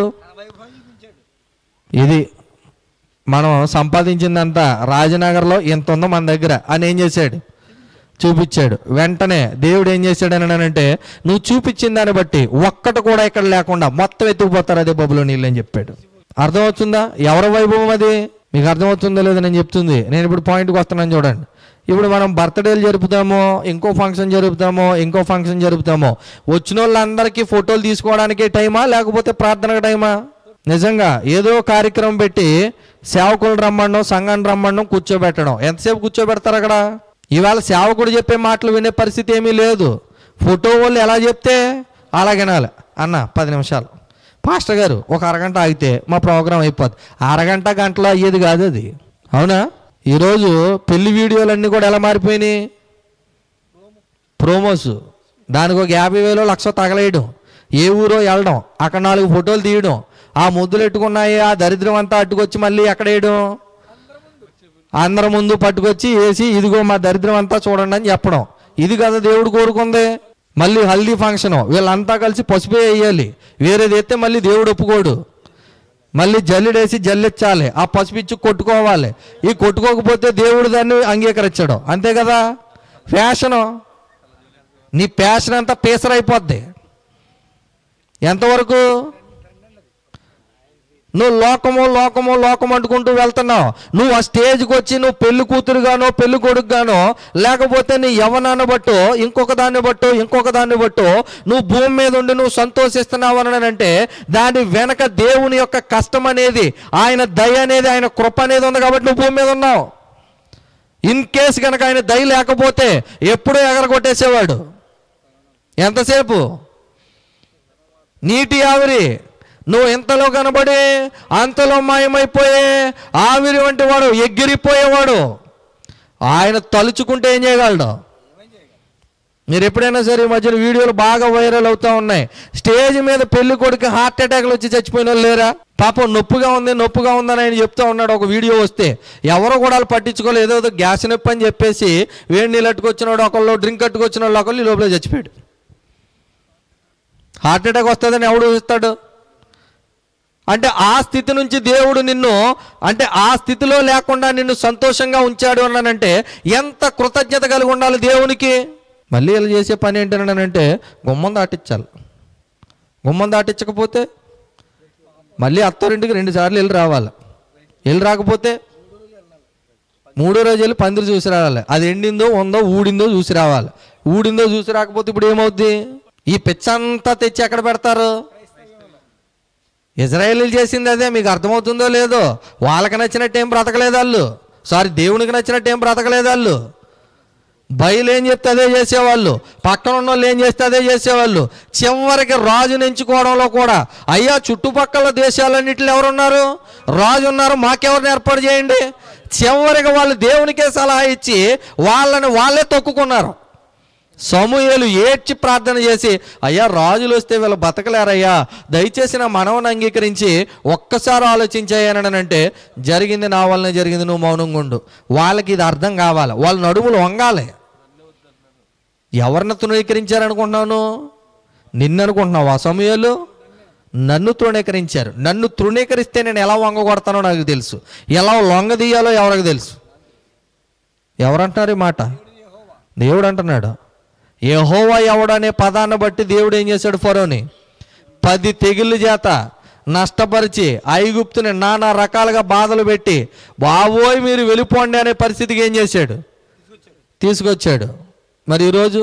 ఇది మనం సంపాదించిందంతా రాజనగర్లో ఎంత ఉందో మన దగ్గర అని ఏం చేశాడు చూపించాడు వెంటనే దేవుడు ఏం చేశాడు అని అంటే నువ్వు చూపించిన దాన్ని బట్టి ఒక్కటి కూడా ఇక్కడ లేకుండా మొత్తం ఎత్తుకుపోతారు అదే బబులో నీళ్ళు అని చెప్పాడు అర్థమవుతుందా ఎవరి వైభవం అది మీకు అర్థమవుతుందో లేదో నేను చెప్తుంది నేను ఇప్పుడు పాయింట్కి వస్తున్నాను చూడండి ఇప్పుడు మనం బర్త్డేలు జరుపుతామో ఇంకో ఫంక్షన్ జరుపుతామో ఇంకో ఫంక్షన్ జరుపుతామో వచ్చిన వాళ్ళందరికీ ఫోటోలు తీసుకోవడానికి టైమా లేకపోతే ప్రార్థనకు టైమా నిజంగా ఏదో కార్యక్రమం పెట్టి సేవకులు రమ్మడం సంఘాన్ని రమ్మడం కూర్చోబెట్టడం ఎంతసేపు కూర్చోబెడతారు అక్కడ ఇవాళ సేవకుడు చెప్పే మాటలు వినే పరిస్థితి ఏమీ లేదు ఫోటో వాళ్ళు ఎలా చెప్తే అలా వినాలి అన్న పది నిమిషాలు పాస్టర్ గారు ఒక అరగంట ఆగితే మా ప్రోగ్రాం అయిపోద్ది అరగంట గంటలో అయ్యేది కాదు అది అవునా ఈరోజు పెళ్లి వీడియోలన్నీ కూడా ఎలా మారిపోయినాయి ప్రోమోస్ దానికి ఒక యాభై వేలు లక్ష తగలేయడం ఏ ఊరో వెళ్ళడం అక్కడ నాలుగు ఫోటోలు తీయడం ఆ ముద్దులు ఎట్టుకున్నాయి ఆ దరిద్రం అంతా అట్టుకొచ్చి మళ్ళీ ఎక్కడ వేయడం అందరి ముందు పట్టుకొచ్చి వేసి ఇదిగో మా దరిద్రం అంతా చూడండి అని చెప్పడం ఇది కదా దేవుడు కోరుకుంది మళ్ళీ హల్దీ ఫంక్షన్ వీళ్ళంతా కలిసి పసుపే వేయాలి వేరేది ఎత్తే మళ్ళీ దేవుడు ఒప్పుకోడు మళ్ళీ జల్లిడేసి జల్లిచ్చాలి ఆ పసుపు ఇచ్చి కొట్టుకోవాలి ఈ కొట్టుకోకపోతే దేవుడు దాన్ని అంగీకరించడం అంతే కదా ఫ్యాషను నీ ప్యాషన్ అంతా పేసరైపోద్ది ఎంతవరకు నువ్వు లోకము లోకము లోకం అంటుకుంటూ వెళ్తున్నావు నువ్వు ఆ స్టేజ్కి వచ్చి నువ్వు పెళ్లి కూతురుగానో పెళ్లి కొడుకుగానో లేకపోతే నీ యవనాన్ని బట్టో ఇంకొక దాన్ని బట్టో ఇంకొక దాన్ని బట్టో నువ్వు భూమి మీద ఉండి నువ్వు సంతోషిస్తున్నావు అని అంటే దాని వెనక దేవుని యొక్క కష్టం అనేది ఆయన దయ అనేది ఆయన కృప అనేది ఉంది కాబట్టి నువ్వు భూమి మీద ఉన్నావు ఇన్ కేసు కనుక ఆయన దయ లేకపోతే ఎప్పుడూ ఎగరగొట్టేసేవాడు ఎంతసేపు నీటి ఆవిరి నువ్వు ఇంతలో కనబడి అంతలో మాయమైపోయే ఆవిరి వంటి వాడు ఎగిరిపోయేవాడు ఆయన తలుచుకుంటే ఏం చేయగలడు మీరు ఎప్పుడైనా సరే ఈ మధ్యన వీడియోలు బాగా వైరల్ అవుతా ఉన్నాయి స్టేజ్ మీద పెళ్లి కొడుకు హార్ట్ అటాక్లు వచ్చి చచ్చిపోయిన వాళ్ళు లేరా పాపం నొప్పిగా ఉంది నొప్పిగా ఉందని ఆయన చెప్తా ఉన్నాడు ఒక వీడియో వస్తే ఎవరో కూడా వాళ్ళు పట్టించుకోలేదు ఏదో గ్యాస్ నొప్పి అని చెప్పేసి వేడి నీళ్ళు అట్టుకొచ్చినాడు ఒకళ్ళు డ్రింక్ అట్టుకొచ్చిన వాళ్ళు ఒకళ్ళు ఈ లోపల చచ్చిపోయాడు హార్ట్ అటాక్ వస్తుందని ఎవడు ఇస్తాడు అంటే ఆ స్థితి నుంచి దేవుడు నిన్ను అంటే ఆ స్థితిలో లేకుండా నిన్ను సంతోషంగా ఉంచాడు అన్నానంటే ఎంత కృతజ్ఞత కలిగి ఉండాలి దేవునికి మళ్ళీ ఇలా చేసే పని ఏంటనంటే గుమ్మం దాటించాలి గుమ్మం దాటించకపోతే మళ్ళీ అత్తోరింటికి రెండు సార్లు వెళ్ళి రావాలి వెళ్ళి రాకపోతే మూడో రోజు వెళ్ళి పందిరి చూసి రావాలి అది ఎండిందో ఉందో ఊడిందో చూసి రావాలి ఊడిందో చూసి రాకపోతే ఇప్పుడు ఏమవుద్ది ఈ పిచ్చంతా తెచ్చి ఎక్కడ పెడతారు ఇజ్రాయేలీలు చేసింది అదే మీకు అర్థమవుతుందో లేదో వాళ్ళకి నచ్చినట్టు ఏం బ్రతకలేదు వాళ్ళు సారీ దేవునికి నచ్చినట్టు ఏం బ్రతకలేదు వాళ్ళు బయలు ఏం చెప్తే అదే చేసేవాళ్ళు పక్కన ఉన్న వాళ్ళు ఏం చేస్తే అదే చేసేవాళ్ళు చివరికి రాజుని ఎంచుకోవడంలో కూడా అయ్యా చుట్టుపక్కల దేశాలన్నింటిలో ఎవరున్నారు రాజు ఉన్నారు మాకెవరిని ఏర్పాటు చేయండి చివరికి వాళ్ళు దేవునికే సలహా ఇచ్చి వాళ్ళని వాళ్ళే తొక్కుకున్నారు సమూహలు ఏడ్చి ప్రార్థన చేసి అయ్యా రాజులు వస్తే వీళ్ళు బతకలేరయ్యా దయచేసి నా మనవని అంగీకరించి ఒక్కసారి ఆలోచించాయనంటే జరిగింది నా వల్లనే జరిగింది నువ్వు మౌనంగా ఉండు వాళ్ళకి ఇది అర్థం కావాలి వాళ్ళ నడుములు వంగాలి ఎవరిని తృణీకరించారనుకుంటున్నాను నిన్ను అనుకుంటున్నావు ఆ సమయాలు నన్ను తృణీకరించారు నన్ను తృణీకరిస్తే నేను ఎలా వంగగొడతానో నాకు తెలుసు ఎలా లొంగదీయాలో ఎవరికి తెలుసు ఎవరంటున్నారు ఈ మాట దేవుడు అంటున్నాడు యెహోవా ఎవడనే పదాన్ని బట్టి దేవుడు ఏం చేశాడు ఫరోని పది తెగుళ్ళ చేత నష్టపరిచి ఐగుప్తుని నానా రకాలుగా బాధలు పెట్టి బాబోయ్ మీరు వెళ్ళిపోండి అనే పరిస్థితికి ఏం చేశాడు తీసుకొచ్చాడు మరి ఈరోజు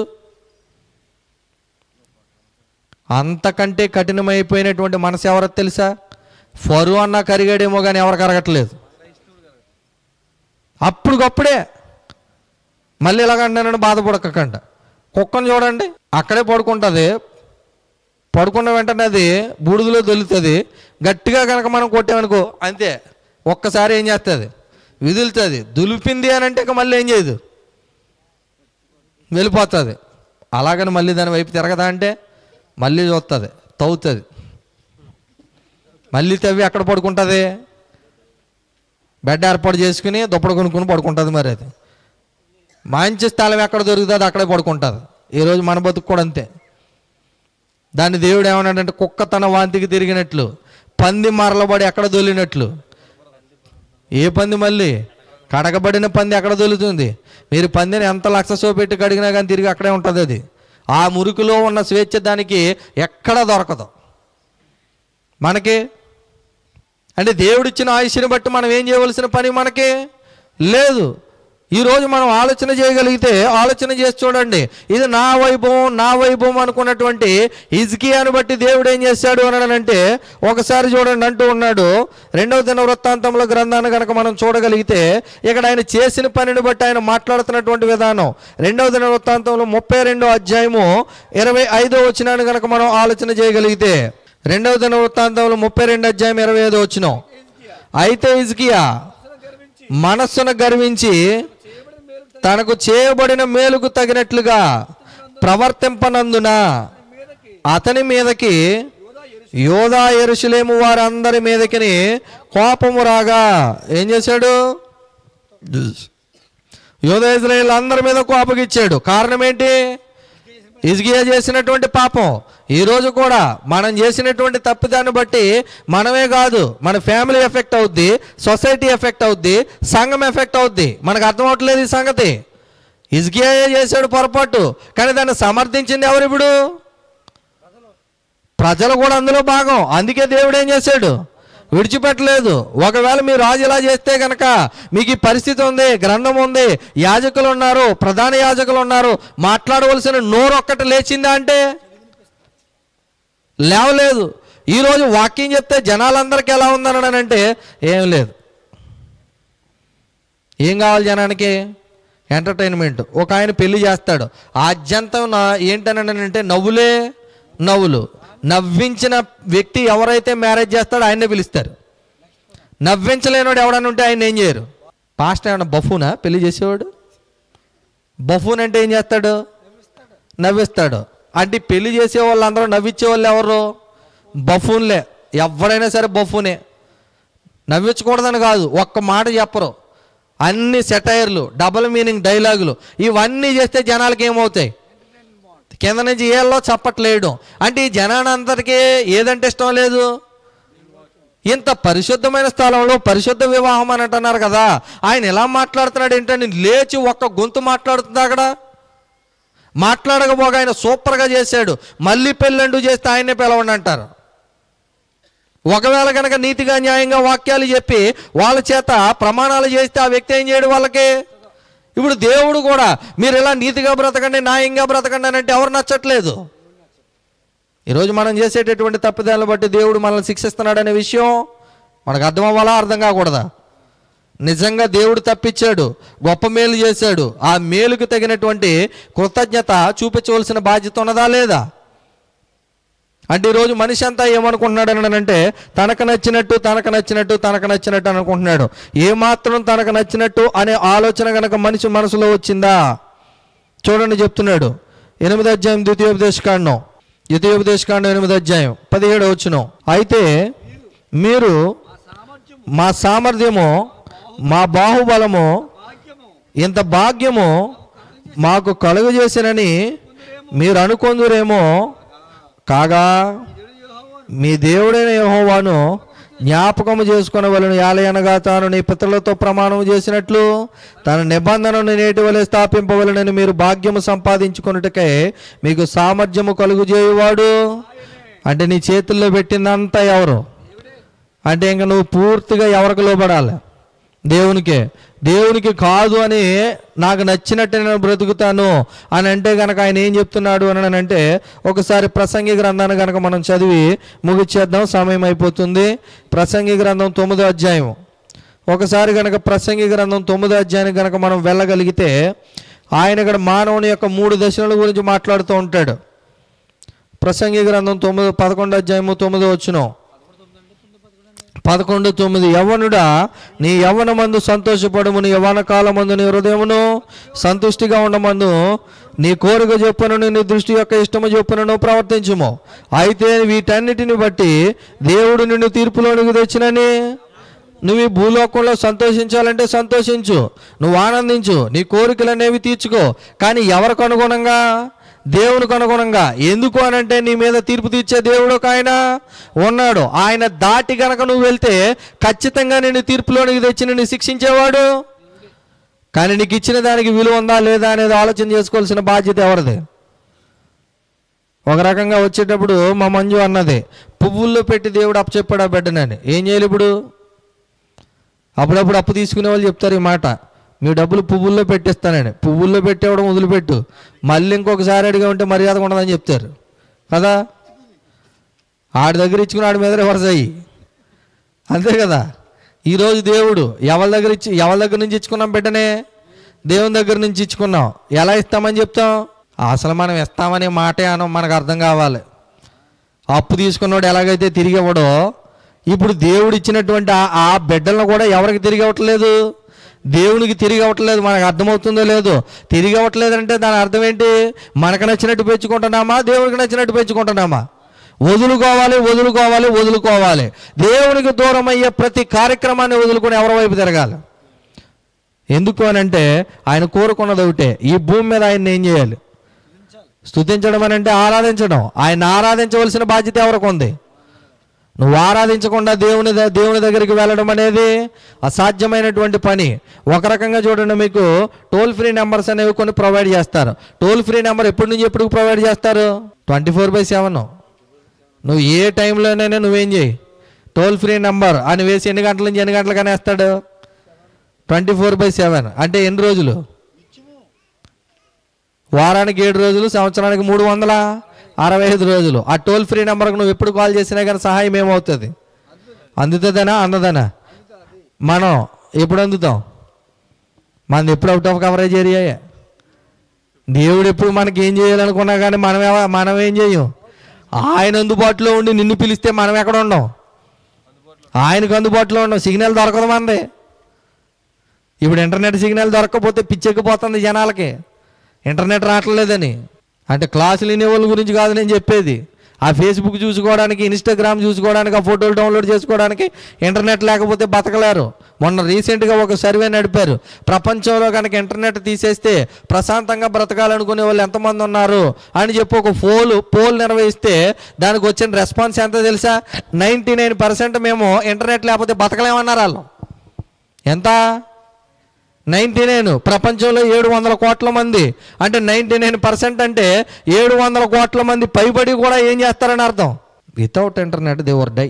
అంతకంటే కఠినమైపోయినటువంటి మనసు ఎవరో తెలుసా ఫరు అన్న కరిగాడేమో కానీ ఎవరు కరగట్లేదు అప్పుడుకప్పుడే మళ్ళీ ఇలాగంటానని బాధపడకండి కుక్కను చూడండి అక్కడే పడుకుంటుంది పడుకున్న వెంటనే అది బూడిదలో దొలుతుంది గట్టిగా కనుక మనం కొట్టామనుకో అంతే ఒక్కసారి ఏం చేస్తుంది విదులుతుంది దులిపింది అని అంటే ఇక మళ్ళీ ఏం చేయదు వెళ్ళిపోతుంది అలాగని మళ్ళీ దాని వైపు తిరగదా అంటే మళ్ళీ చూస్తుంది తవ్వుతుంది మళ్ళీ తవ్వి ఎక్కడ పడుకుంటుంది బెడ్ ఏర్పాటు చేసుకుని దుప్పటి కొనుక్కుని పడుకుంటుంది మరి అది మంచి స్థలం ఎక్కడ దొరుకుతుంది అక్కడే పడుకుంటుంది ఈరోజు మన బతుకు కూడా అంతే దాన్ని దేవుడు ఏమన్నాడంటే కుక్క తన వాంతికి తిరిగినట్లు పంది మరలబడి ఎక్కడ దొలినట్లు ఏ పంది మళ్ళీ కడగబడిన పంది ఎక్కడ దొలుతుంది మీరు పందిని ఎంత లక్ష సో పెట్టి కడిగినా కానీ తిరిగి అక్కడే ఉంటుంది అది ఆ మురికిలో ఉన్న స్వేచ్ఛ దానికి ఎక్కడ దొరకదు మనకి అంటే దేవుడిచ్చిన ఆయుష్ని బట్టి మనం ఏం చేయవలసిన పని మనకి లేదు ఈ రోజు మనం ఆలోచన చేయగలిగితే ఆలోచన చేసి చూడండి ఇది నా వైభవం నా వైభవం అనుకున్నటువంటి ఇజ్కియాను బట్టి దేవుడు ఏం చేశాడు అని అంటే ఒకసారి చూడండి అంటూ ఉన్నాడు రెండవ దిన వృత్తాంతంలో గ్రంథాన్ని కనుక మనం చూడగలిగితే ఇక్కడ ఆయన చేసిన పనిని బట్టి ఆయన మాట్లాడుతున్నటువంటి విధానం రెండవ దిన వృత్తాంతంలో ముప్పై రెండో అధ్యాయము ఇరవై ఐదో వచ్చినాన్ని కనుక మనం ఆలోచన చేయగలిగితే రెండవ దిన వృత్తాంతంలో ముప్పై రెండు అధ్యాయం ఇరవై ఐదో వచ్చిన అయితే ఇజ్కియా మనస్సును గర్వించి తనకు చేయబడిన మేలుకు తగినట్లుగా ప్రవర్తింపనందున అతని మీదకి యోధా ఎరుసలేము వారందరి మీదకి కోపము రాగా ఏం చేశాడు యోధా ఇజ్రాయేల్ అందరి మీద కోపగిచ్చాడు కారణం ఏంటి ఇజ్గియా చేసినటువంటి పాపం ఈ రోజు కూడా మనం చేసినటువంటి తప్పిదాన్ని బట్టి మనమే కాదు మన ఫ్యామిలీ ఎఫెక్ట్ అవుద్ది సొసైటీ ఎఫెక్ట్ అవుద్ది సంఘం ఎఫెక్ట్ అవుద్ది మనకు అర్థం అవట్లేదు ఈ సంగతి ఇజ్గియా చేశాడు పొరపాటు కానీ దాన్ని సమర్థించింది ఎవరు ఇప్పుడు ప్రజలు కూడా అందులో భాగం అందుకే దేవుడు ఏం చేశాడు విడిచిపెట్టలేదు ఒకవేళ మీరు రాజు ఇలా చేస్తే కనుక మీకు ఈ పరిస్థితి ఉంది గ్రంథం ఉంది యాజకులు ఉన్నారు ప్రధాన యాజకులు ఉన్నారు మాట్లాడవలసిన నోరు ఒక్కటి లేచిందా అంటే లేవలేదు ఈరోజు వాక్యం చెప్తే జనాలందరికీ ఎలా ఉందని అంటే ఏం లేదు ఏం కావాలి జనానికి ఎంటర్టైన్మెంట్ ఒక ఆయన పెళ్లి చేస్తాడు ఆద్యంతం నా ఏంటని అంటే నవ్వులే నవ్వులు నవ్వించిన వ్యక్తి ఎవరైతే మ్యారేజ్ చేస్తాడో ఆయన్నే పిలుస్తారు నవ్వించలేనివాడు ఎవడన్నా ఉంటే ఆయన ఏం చేయరు పాస్ట్ ఏమన్నా బఫూనా పెళ్లి చేసేవాడు బఫూన్ అంటే ఏం చేస్తాడు నవ్విస్తాడు అంటే ఈ పెళ్లి చేసే వాళ్ళందరూ నవ్వించే వాళ్ళు ఎవరు బఫూన్లే ఎవడైనా సరే బఫూనే నవ్వించకూడదని కాదు ఒక్క మాట చెప్పరు అన్ని సెటైర్లు డబుల్ మీనింగ్ డైలాగులు ఇవన్నీ చేస్తే జనాలకి ఏమవుతాయి కింద నుంచి ఏళ్ళలో చప్పట్లేయడం అంటే ఈ జనానందరికీ ఏదంటే ఇష్టం లేదు ఇంత పరిశుద్ధమైన స్థలంలో పరిశుద్ధ వివాహం అని అంటున్నారు కదా ఆయన ఎలా మాట్లాడుతున్నాడు ఏంటని లేచి ఒక్క గొంతు మాట్లాడుతుంది అక్కడ మాట్లాడకపోగా ఆయన సూపర్గా చేశాడు మళ్ళీ పెళ్ళండు చేస్తే ఆయనే పిలవండి అంటారు ఒకవేళ కనుక నీతిగా న్యాయంగా వాక్యాలు చెప్పి వాళ్ళ చేత ప్రమాణాలు చేస్తే ఆ వ్యక్తి ఏం చేయడు వాళ్ళకి ఇప్పుడు దేవుడు కూడా మీరు ఇలా నీతిగా బ్రతకండి న్యాయంగా బ్రతకండి అని అంటే ఎవరు నచ్చట్లేదు ఈరోజు మనం చేసేటటువంటి తప్పిదాలను బట్టి దేవుడు మనల్ని శిక్షిస్తున్నాడనే విషయం మనకు అర్థం అవ్వాలా అర్థం కాకూడదా నిజంగా దేవుడు తప్పించాడు గొప్ప మేలు చేశాడు ఆ మేలుకు తగినటువంటి కృతజ్ఞత చూపించవలసిన బాధ్యత ఉన్నదా లేదా అంటే ఈరోజు మనిషి అంతా ఏమనుకుంటున్నాడు అని అంటే తనకు నచ్చినట్టు తనకు నచ్చినట్టు తనకు నచ్చినట్టు అనుకుంటున్నాడు ఏమాత్రం తనకు నచ్చినట్టు అనే ఆలోచన కనుక మనిషి మనసులో వచ్చిందా చూడండి చెప్తున్నాడు ఎనిమిది అధ్యాయం ద్వితీయోపదేశకాండం ద్వితీయోపదేశకాండం ఎనిమిది అధ్యాయం పదిహేడు వచ్చును అయితే మీరు మా సామర్థ్యము మా బాహుబలము ఇంత భాగ్యము మాకు కలుగజేసినని మీరు అనుకొందురేమో కాగా మీ దేవుడైన యెహోవాను జ్ఞాపకము చేసుకునవలను యాలయనగా తాను నీ పితరులతో ప్రమాణం చేసినట్లు తన నిబంధనను నేటి వలె స్థాపింపవలనని మీరు భాగ్యము సంపాదించుకున్నట్టుకై మీకు సామర్థ్యము కలుగు చేయువాడు అంటే నీ చేతుల్లో పెట్టిందంతా ఎవరు అంటే ఇంక నువ్వు పూర్తిగా ఎవరికి లోబడాలి దేవునికే దేవునికి కాదు అని నాకు నచ్చినట్టు నేను బ్రతుకుతాను అని అంటే కనుక ఆయన ఏం చెప్తున్నాడు అని అంటే ఒకసారి ప్రసంగి గ్రంథాన్ని కనుక మనం చదివి ముగిచ్చేద్దాం సమయం అయిపోతుంది ప్రసంగి గ్రంథం తొమ్మిదో అధ్యాయం ఒకసారి కనుక ప్రసంగి గ్రంథం తొమ్మిదో అధ్యాయానికి కనుక మనం వెళ్ళగలిగితే ఆయన ఇక్కడ మానవుని యొక్క మూడు దశల గురించి మాట్లాడుతూ ఉంటాడు ప్రసంగి గ్రంథం తొమ్మిది పదకొండు అధ్యాయము తొమ్మిదో వచ్చును పదకొండు తొమ్మిది యవ్వనుడా నీ యవ్వన మందు సంతోషపడము నీ యవ్వన కాలమందు నీ హృదయమును సంతుష్టిగా ఉండమందు నీ కోరిక చొప్పునను నీ దృష్టి యొక్క ఇష్టము చొప్పునను ప్రవర్తించుము అయితే వీటన్నిటిని బట్టి దేవుడు నిన్ను తీర్పులోనికి తెచ్చినని నువ్వు ఈ భూలోకంలో సంతోషించాలంటే సంతోషించు నువ్వు ఆనందించు నీ కోరికలు అనేవి తీర్చుకో కానీ ఎవరికి అనుగుణంగా దేవునికి అనుగుణంగా ఎందుకు అనంటే నీ మీద తీర్పు తీర్చే దేవుడు ఒక ఆయన ఉన్నాడు ఆయన దాటి గనక నువ్వు వెళ్తే ఖచ్చితంగా నేను తీర్పులోనికి తెచ్చి నిన్ను శిక్షించేవాడు కానీ నీకు ఇచ్చిన దానికి విలువ ఉందా లేదా అనేది ఆలోచన చేసుకోవాల్సిన బాధ్యత ఎవరిది ఒక రకంగా వచ్చేటప్పుడు మా మంజు అన్నది పువ్వుల్లో పెట్టి దేవుడు అప్పు చెప్పాడు ఆ బిడ్డనని ఏం చేయాలి ఇప్పుడు అప్పుడప్పుడు అప్పు తీసుకునే వాళ్ళు చెప్తారు ఈ మాట మీ డబ్బులు పువ్వుల్లో పెట్టిస్తానండి పువ్వుల్లో పెట్టేవడం వదిలిపెట్టు మళ్ళీ ఇంకొకసారి అడిగా ఉంటే మర్యాద ఉండదని చెప్తారు కదా ఆడి దగ్గర ఇచ్చుకుని ఆడి మీద రివర్స్ అయ్యి అంతే కదా ఈరోజు దేవుడు ఎవరి దగ్గర ఇచ్చి ఎవరి దగ్గర నుంచి ఇచ్చుకున్నాం బిడ్డనే దేవుని దగ్గర నుంచి ఇచ్చుకున్నాం ఎలా ఇస్తామని చెప్తాం అసలు మనం ఇస్తామనే మాటే అనం మనకు అర్థం కావాలి అప్పు తీసుకున్నవాడు ఎలాగైతే తిరిగి ఇవ్వడో ఇప్పుడు దేవుడు ఇచ్చినటువంటి ఆ- ఆ బిడ్డలను కూడా ఎవరికి తిరిగి ఇవ్వట్లేదు దేవునికి తిరిగి ఇవ్వట్లేదు మనకు అర్థమవుతుందో లేదో తిరిగి ఇవ్వట్లేదు అంటే దాని అర్థం ఏంటి మనకు నచ్చినట్టు పెంచుకుంటున్నామా దేవునికి నచ్చినట్టు పెంచుకుంటున్నామా వదులుకోవాలి వదులుకోవాలి వదులుకోవాలి దేవునికి దూరం అయ్యే ప్రతి కార్యక్రమాన్ని వదులుకొని ఎవరి వైపు తిరగాలి ఎందుకు అని అంటే ఆయన కోరుకున్నది ఒకటే ఈ భూమి మీద ఆయన్ని ఏం చేయాలి స్తుతించడం అని అంటే ఆరాధించడం ఆయన ఆరాధించవలసిన బాధ్యత ఎవరికి ఉంది నువ్వు ఆరాధించకుండా దేవుని ద- దేవుని దగ్గరికి వెళ్ళడం అనేది అసాధ్యమైనటువంటి పని ఒక రకంగా చూడండి మీకు టోల్ ఫ్రీ నెంబర్స్ అనేవి కొన్ని ప్రొవైడ్ చేస్తారు టోల్ ఫ్రీ నెంబర్ ఎప్పటి నుంచి ఎప్పుడు ప్రొవైడ్ చేస్తారు ట్వంటీ ఫోర్ బై సెవెన్ నువ్వు ఏ టైంలోనైనా నువ్వేం చేయి టోల్ ఫ్రీ నెంబర్ అని వేసి ఎన్ని గంటల నుంచి ఎన్ని గంటలకనే వేస్తాడు ట్వంటీ ఫోర్ బై సెవెన్ అంటే ఎన్ని రోజులు వారానికి ఏడు రోజులు సంవత్సరానికి మూడు వందల అరవై ఐదు రోజులు ఆ టోల్ ఫ్రీ నెంబర్కి నువ్వు ఎప్పుడు కాల్ చేసినా కానీ సహాయం ఏమవుతుంది అందుతుందనా అందదనా మనం ఎప్పుడు అందుతాం మనది ఎప్పుడు అవుట్ ఆఫ్ కవరేజ్ ఏరియాయే దేవుడు ఎప్పుడు మనకి ఏం చేయాలనుకున్నా కానీ మనం ఎవ- మనం ఏం చేయం ఆయన అందుబాటులో ఉండి నిన్ను పిలిస్తే మనం ఎక్కడ ఉండం ఆయనకు అందుబాటులో ఉండం సిగ్నల్ దొరకదు మనది ఇప్పుడు ఇంటర్నెట్ సిగ్నల్ దొరకకపోతే పిచ్చెక్కిపోతుంది జనాలకి ఇంటర్నెట్ రావట్లేదని అంటే క్లాసులు వినే వాళ్ళ గురించి కాదు నేను చెప్పేది ఆ ఫేస్బుక్ చూసుకోవడానికి ఇన్స్టాగ్రామ్ చూసుకోవడానికి ఆ ఫోటోలు డౌన్లోడ్ చేసుకోవడానికి ఇంటర్నెట్ లేకపోతే బతకలేరు మొన్న రీసెంట్గా ఒక సర్వే నడిపారు ప్రపంచంలో కనుక ఇంటర్నెట్ తీసేస్తే ప్రశాంతంగా బ్రతకాలనుకునే వాళ్ళు ఎంతమంది ఉన్నారు అని చెప్పి ఒక పోల్ పోల్ నిర్వహిస్తే దానికి వచ్చిన రెస్పాన్స్ ఎంత తెలుసా నైంటీ నైన్ పర్సెంట్ మేము ఇంటర్నెట్ లేకపోతే బతకలేమన్నారు వాళ్ళు ఎంత నైంటీ నైన్ ప్రపంచంలో ఏడు వందల కోట్ల మంది అంటే నైంటీ నైన్ పర్సెంట్ అంటే ఏడు వందల కోట్ల మంది పైబడి కూడా ఏం చేస్తారని అర్థం వితౌట్ ఇంటర్నెట్ దేవర్ డై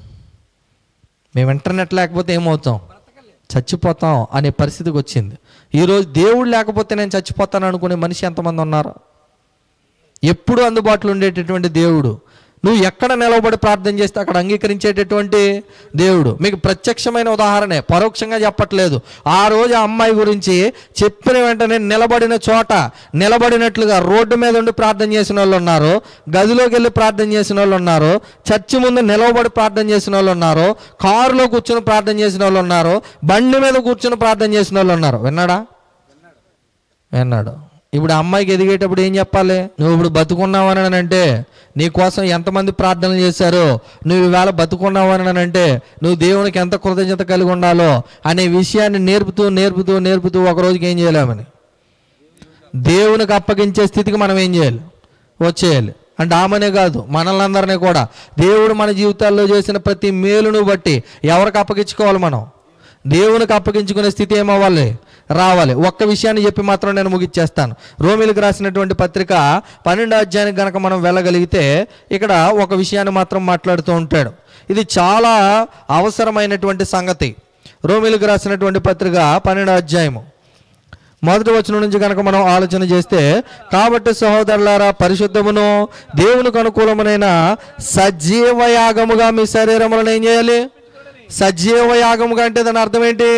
మేము ఇంటర్నెట్ లేకపోతే ఏమవుతాం చచ్చిపోతాం అనే పరిస్థితికి వచ్చింది ఈరోజు దేవుడు లేకపోతే నేను చచ్చిపోతాను అనుకునే మనిషి ఎంతమంది ఉన్నారు ఎప్పుడు అందుబాటులో ఉండేటటువంటి దేవుడు నువ్వు ఎక్కడ నిలబడి ప్రార్థన చేస్తే అక్కడ అంగీకరించేటటువంటి దేవుడు మీకు ప్రత్యక్షమైన ఉదాహరణే పరోక్షంగా చెప్పట్లేదు ఆ రోజు ఆ అమ్మాయి గురించి చెప్పిన వెంటనే నిలబడిన చోట నిలబడినట్లుగా రోడ్డు మీద ఉండి ప్రార్థన చేసిన వాళ్ళు ఉన్నారు గదిలోకి వెళ్ళి ప్రార్థన చేసిన వాళ్ళు ఉన్నారు చర్చి ముందు నిలబడి ప్రార్థన చేసిన వాళ్ళు ఉన్నారు కారులో కూర్చుని ప్రార్థన చేసిన వాళ్ళు ఉన్నారు బండి మీద కూర్చుని ప్రార్థన చేసిన వాళ్ళు ఉన్నారు విన్నాడా విన్నాడు ఇప్పుడు ఆ అమ్మాయికి ఎదిగేటప్పుడు ఏం చెప్పాలి నువ్వు ఇప్పుడు బతుకున్నావు అని అంటే నీ కోసం ఎంతమంది ప్రార్థనలు చేశారో నువ్వు ఈవేళ బతుకున్నావు అని అంటే నువ్వు దేవునికి ఎంత కృతజ్ఞత కలిగి ఉండాలో అనే విషయాన్ని నేర్పుతూ నేర్పుతూ నేర్పుతూ ఒక రోజుకి ఏం చేయలేమని దేవునికి అప్పగించే స్థితికి మనం ఏం చేయాలి వచ్చేయాలి అంటే ఆమెనే కాదు మనల్ని అందరినీ కూడా దేవుడు మన జీవితాల్లో చేసిన ప్రతి మేలును బట్టి ఎవరికి అప్పగించుకోవాలి మనం దేవునికి అప్పగించుకునే స్థితి ఏమవ్వాలి రావాలి ఒక్క విషయాన్ని చెప్పి మాత్రం నేను ముగిచ్చేస్తాను రోమిలకు రాసినటువంటి పత్రిక పన్నెండో అధ్యాయానికి గనక మనం వెళ్ళగలిగితే ఇక్కడ ఒక విషయాన్ని మాత్రం మాట్లాడుతూ ఉంటాడు ఇది చాలా అవసరమైనటువంటి సంగతి రోమిలకు రాసినటువంటి పత్రిక పన్నెండో అధ్యాయము మొదటి వచనం నుంచి కనుక మనం ఆలోచన చేస్తే కాబట్టి సహోదరులారా పరిశుద్ధమును దేవునికి అనుకూలమునైన సజీవ యాగముగా మీ శరీరములను ఏం చేయాలి సజీవ యాగముగా అంటే దాని అర్థం ఏంటి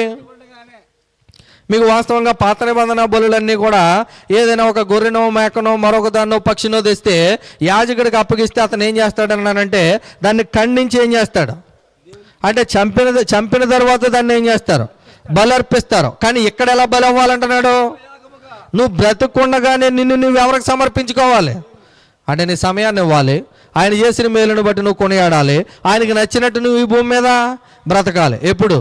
మీకు వాస్తవంగా పాత నిబంధన బలులన్నీ కూడా ఏదైనా ఒక గొర్రెనో మేకనో మరొక దాన్నో పక్షినో తెస్తే యాజకుడికి అప్పగిస్తే అతను ఏం చేస్తాడు అన్నానంటే దాన్ని ఖండించి ఏం చేస్తాడు అంటే చంపిన చంపిన తర్వాత దాన్ని ఏం చేస్తారు బలి అర్పిస్తారు కానీ ఇక్కడ ఎలా బలి అవ్వాలంటున్నాడు నువ్వు బ్రతుకుండగానే నిన్ను నువ్వు ఎవరికి సమర్పించుకోవాలి అంటే నీ సమయాన్ని ఇవ్వాలి ఆయన చేసిన మేలును బట్టి నువ్వు కొనియాడాలి ఆయనకి నచ్చినట్టు నువ్వు ఈ భూమి మీద బ్రతకాలి ఎప్పుడు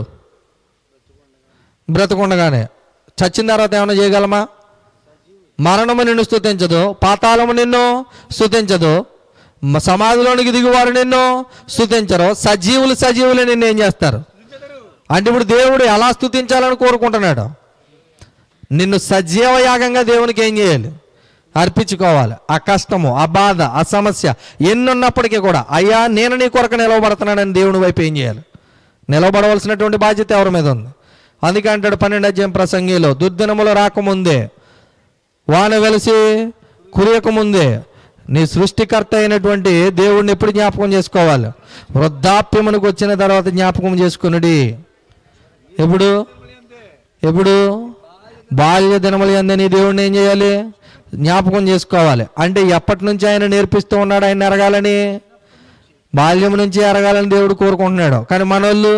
బ్రతకుండగానే చచ్చిన తర్వాత ఏమైనా చేయగలమా మరణము నిన్ను స్తుతించదు పాతాళము నిన్ను స్తుతించదు మ- సమాధిలోనికి దిగువారు నిన్ను స్తుతించరు సజీవులు సజీవులు నిన్ను ఏం చేస్తారు అంటే ఇప్పుడు దేవుడు ఎలా స్తుతించాలని కోరుకుంటున్నాడు నిన్ను సజీవ యాగంగా దేవునికి ఏం చేయాలి అర్పించుకోవాలి ఆ కష్టము ఆ బాధ ఆ సమస్య ఎన్నున్నప్పటికీ కూడా అయ్యా నేను నీ కొరకు నిలవబడుతున్నానని దేవుని వైపు ఏం చేయాలి నిలవబడవలసినటువంటి బాధ్యత ఎవరి మీద ఉంది అందుకే అంటాడు పన్నెండు అధ్యాయం ప్రసంగిలో దుర్దినములు రాకముందే వాన వెలిసి కురియకముందే నీ సృష్టికర్త అయినటువంటి దేవుడిని ఎప్పుడు జ్ఞాపకం చేసుకోవాలి వృద్ధాప్యమునకు వచ్చిన తర్వాత జ్ఞాపకం చేసుకునుడి ఎప్పుడు ఎప్పుడు బాల్య దినములు ఎందని దేవుడిని ఏం చేయాలి జ్ఞాపకం చేసుకోవాలి అంటే ఎప్పటి నుంచి ఆయన నేర్పిస్తూ ఉన్నాడు ఆయన ఎరగాలని బాల్యం నుంచి ఎరగాలని దేవుడు కోరుకుంటున్నాడు కానీ మనోళ్ళు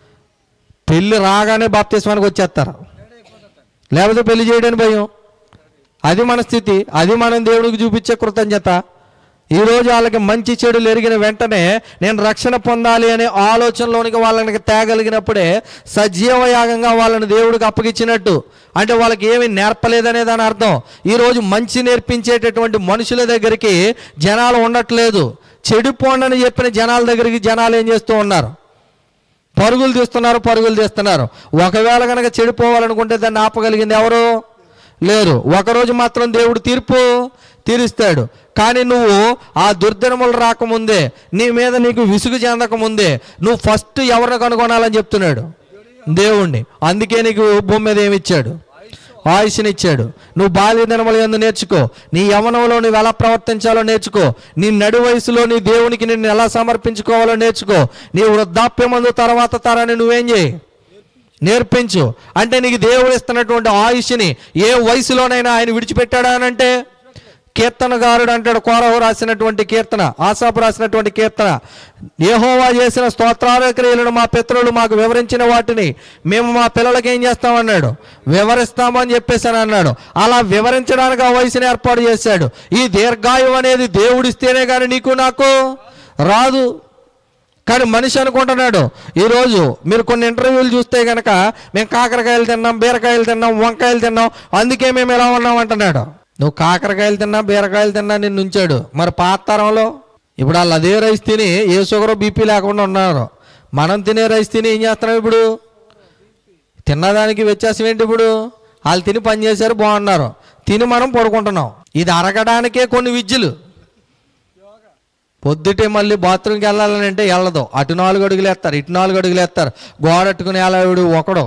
పెళ్ళి రాగానే బాప్తిస్మానికి వచ్చేస్తారు లేకపోతే పెళ్లి చేయడానికి భయం అది మన స్థితి అది మనం దేవుడికి చూపించే కృతజ్ఞత ఈరోజు వాళ్ళకి మంచి చెడులు ఎరిగిన వెంటనే నేను రక్షణ పొందాలి అనే ఆలోచనలోనికి వాళ్ళకి తేగలిగినప్పుడే సజీవ యాగంగా వాళ్ళని దేవుడికి అప్పగించినట్టు అంటే వాళ్ళకి ఏమి నేర్పలేదనే దాని అర్థం ఈరోజు మంచి నేర్పించేటటువంటి మనుషుల దగ్గరికి జనాలు ఉండట్లేదు చెడిపోండని చెప్పిన జనాల దగ్గరికి జనాలు ఏం చేస్తూ ఉన్నారు పరుగులు తీస్తున్నారు పరుగులు తీస్తున్నారు ఒకవేళ కనుక చెడిపోవాలనుకుంటే దాన్ని ఆపగలిగింది ఎవరు లేరు ఒకరోజు మాత్రం దేవుడు తీర్పు తీరుస్తాడు కానీ నువ్వు ఆ దుర్దినములు రాకముందే నీ మీద నీకు విసుగు చెందకముందే నువ్వు ఫస్ట్ ఎవరిని కనుగొనాలని చెప్తున్నాడు దేవుణ్ణి అందుకే నీకు భూమి మీద ఏమి ఇచ్చాడు ఆయుష్నిచ్చాడు నువ్వు బాల్య దినముల యందు నేర్చుకో నీ యవనంలో నువ్వు ఎలా ప్రవర్తించాలో నేర్చుకో నీ నడు వయసులో నీ దేవునికి నిన్ను ఎలా సమర్పించుకోవాలో నేర్చుకో నీ వృద్ధాప్యమందు తర్వాత తరాన్ని నువ్వేం చేయి నేర్పించు అంటే నీకు దేవుడు ఇస్తున్నటువంటి ఆయుష్ని ఏ వయసులోనైనా ఆయన విడిచిపెట్టాడా అని అంటే కీర్తనగారుడు అంటాడు కోరహు రాసినటువంటి కీర్తన ఆసాపు రాసినటువంటి కీర్తన ఏహోవా చేసిన స్తోత్రాల క్రియలను మా పితరులు మాకు వివరించిన వాటిని మేము మా పిల్లలకి ఏం చేస్తామన్నాడు వివరిస్తామని చెప్పేసి అని అన్నాడు అలా వివరించడానికి ఆ వయసుని ఏర్పాటు చేశాడు ఈ దీర్ఘాయువు అనేది దేవుడిస్తేనే కానీ నీకు నాకు రాదు కానీ మనిషి అనుకుంటున్నాడు ఈరోజు మీరు కొన్ని ఇంటర్వ్యూలు చూస్తే కనుక మేము కాకరకాయలు తిన్నాం బీరకాయలు తిన్నాం వంకాయలు తిన్నాం అందుకే మేము ఎలా ఉన్నాం అంటున్నాడు నువ్వు కాకరకాయలు తిన్నా బీరకాయలు తిన్నా నిన్ను ఉంచాడు మరి పాత తరంలో ఇప్పుడు వాళ్ళు అదే రైస్ తిని ఏ షుగర్ బీపీ లేకుండా ఉన్నారు మనం తినే రైస్ తిని ఏం చేస్తున్నాం ఇప్పుడు తిన్నదానికి వ్యత్యాసం ఏంటి ఇప్పుడు వాళ్ళు తిని పని చేశారు బాగున్నారు తిని మనం పడుకుంటున్నాం ఇది అరగడానికే కొన్ని విద్యలు పొద్దుటే మళ్ళీ బాత్రూమ్కి వెళ్ళాలని అంటే వెళ్ళదు అటు నాలుగు అడుగులు వేస్తారు ఇటు నాలుగు అడుగులు వేస్తారు గోడ అట్టుకుని వేలాడు ఒకడు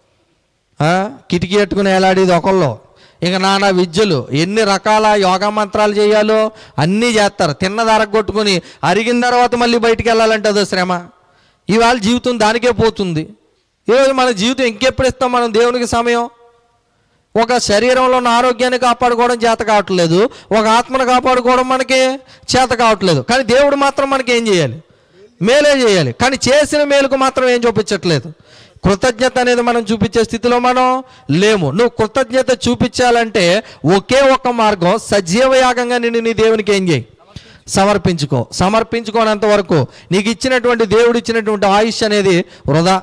ఆ, కిటికీ అట్టుకుని వేలాడేది ఒకళ్ళు ఇక నానా విద్యలు ఎన్ని రకాల యోగా మంత్రాలు చేయాలో అన్నీ చేస్తారు తిన్నది అరగొట్టుకుని అరిగిన తర్వాత మళ్ళీ బయటికి వెళ్ళాలంటే అదో శ్రమ ఇవాళ జీవితం దానికే పోతుంది ఈరోజు మన జీవితం ఇంకెప్పుడు ఇస్తాం మనం దేవునికి సమయం ఒక శరీరంలో ఉన్న ఆరోగ్యాన్ని కాపాడుకోవడం చేత కావట్లేదు ఒక ఆత్మను కాపాడుకోవడం మనకి చేత కావట్లేదు కానీ దేవుడు మాత్రం మనకి ఏం చేయాలి మేలే చేయాలి కానీ చేసిన మేలుకు మాత్రం ఏం చూపించట్లేదు కృతజ్ఞత అనేది మనం చూపించే స్థితిలో మనం లేము నువ్వు కృతజ్ఞత చూపించాలంటే ఒకే ఒక్క మార్గం సజీవ యాగంగా నిన్ను నీ దేవునికి ఏం చేయి సమర్పించుకో సమర్పించుకోనంత వరకు నీకు ఇచ్చినటువంటి దేవుడు ఇచ్చినటువంటి ఆయుష్ అనేది వృధా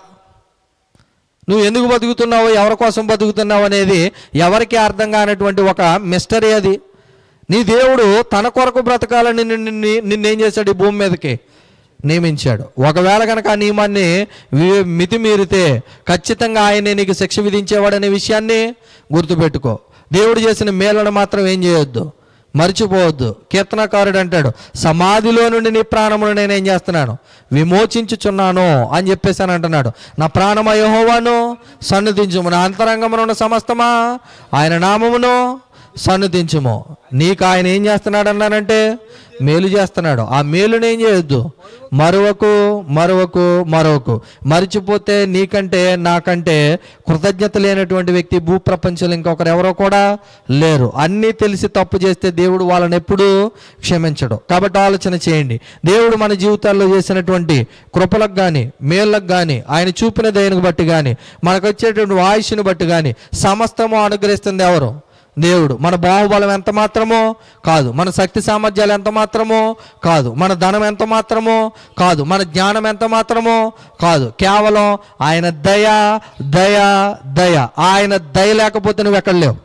నువ్వు ఎందుకు బతుకుతున్నావు ఎవరి కోసం బతుకుతున్నావు అనేది ఎవరికి అర్థం కానటువంటి ఒక మిస్టరీ అది నీ దేవుడు తన కొరకు బ్రతకాలని నిన్ను నిన్నేం చేశాడు ఈ భూమి మీదకి నియమించాడు ఒకవేళ కనుక ఆ నియమాన్ని వి- మితిమీరితే ఖచ్చితంగా ఆయనే నీకు శిక్ష విధించేవాడనే విషయాన్ని గుర్తుపెట్టుకో దేవుడు చేసిన మేలను మాత్రం ఏం చేయొద్దు మర్చిపోవద్దు కీర్తనకారుడు అంటాడు సమాధిలో నుండి నీ ప్రాణమును నేను ఏం చేస్తున్నాను విమోచించుచున్నాను అని చెప్పేసి అని అంటున్నాడు నా ప్రాణమ యహోవాను సన్నిధించుము నా అంతరంగమును ఉన్న సమస్తమా ఆయన నామమును సన్నిధించుము నీకు ఆయన ఏం చేస్తున్నాడు అన్నానంటే మేలు చేస్తున్నాడు ఆ మేలుని ఏం చేయొద్దు మరొకకు మరొకకు మరొకకు మరిచిపోతే నీకంటే నాకంటే కృతజ్ఞత లేనటువంటి వ్యక్తి భూప్రపంచంలో ఇంకొకరు ఎవరో కూడా లేరు అన్నీ తెలిసి తప్పు చేస్తే దేవుడు వాళ్ళని ఎప్పుడూ క్షమించడు కాబట్టి ఆలోచన చేయండి దేవుడు మన జీవితాల్లో చేసినటువంటి కృపలకు కానీ మేళ్ళకు కానీ ఆయన చూపిన దయను బట్టి కానీ మనకు వచ్చేటువంటి ఆయుష్ని బట్టి కానీ సమస్తము అనుగ్రహిస్తుంది ఎవరు దేవుడు మన బాహుబలం ఎంత మాత్రమో కాదు మన శక్తి సామర్థ్యాలు ఎంత మాత్రమో కాదు మన ధనం ఎంత మాత్రమో కాదు మన జ్ఞానం ఎంత మాత్రమో కాదు కేవలం ఆయన దయ దయ దయ ఆయన దయ లేకపోతే నువ్వు ఎక్కడ లేవు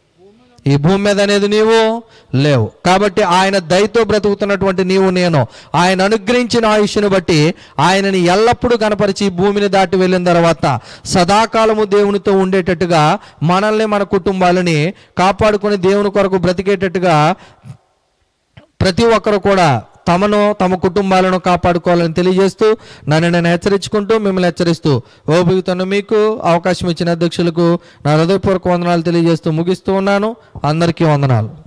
ఈ భూమి మీద అనేది నీవు లేవు కాబట్టి ఆయన దయతో బ్రతుకుతున్నటువంటి నీవు నేను ఆయన అనుగ్రహించిన ఆయుష్ను బట్టి ఆయనని ఎల్లప్పుడూ కనపరిచి ఈ భూమిని దాటి వెళ్ళిన తర్వాత సదాకాలము దేవునితో ఉండేటట్టుగా మనల్ని మన కుటుంబాలని కాపాడుకొని దేవుని కొరకు బ్రతికేటట్టుగా ప్రతి ఒక్కరు కూడా తమను తమ కుటుంబాలను కాపాడుకోవాలని తెలియజేస్తూ నన్ను నేను హెచ్చరించుకుంటూ మిమ్మల్ని హెచ్చరిస్తూ ఓపికతోను మీకు అవకాశం ఇచ్చిన అధ్యక్షులకు నా హృదయపూర్వక వందనాలు తెలియజేస్తూ ముగిస్తూ ఉన్నాను అందరికీ వందనాలు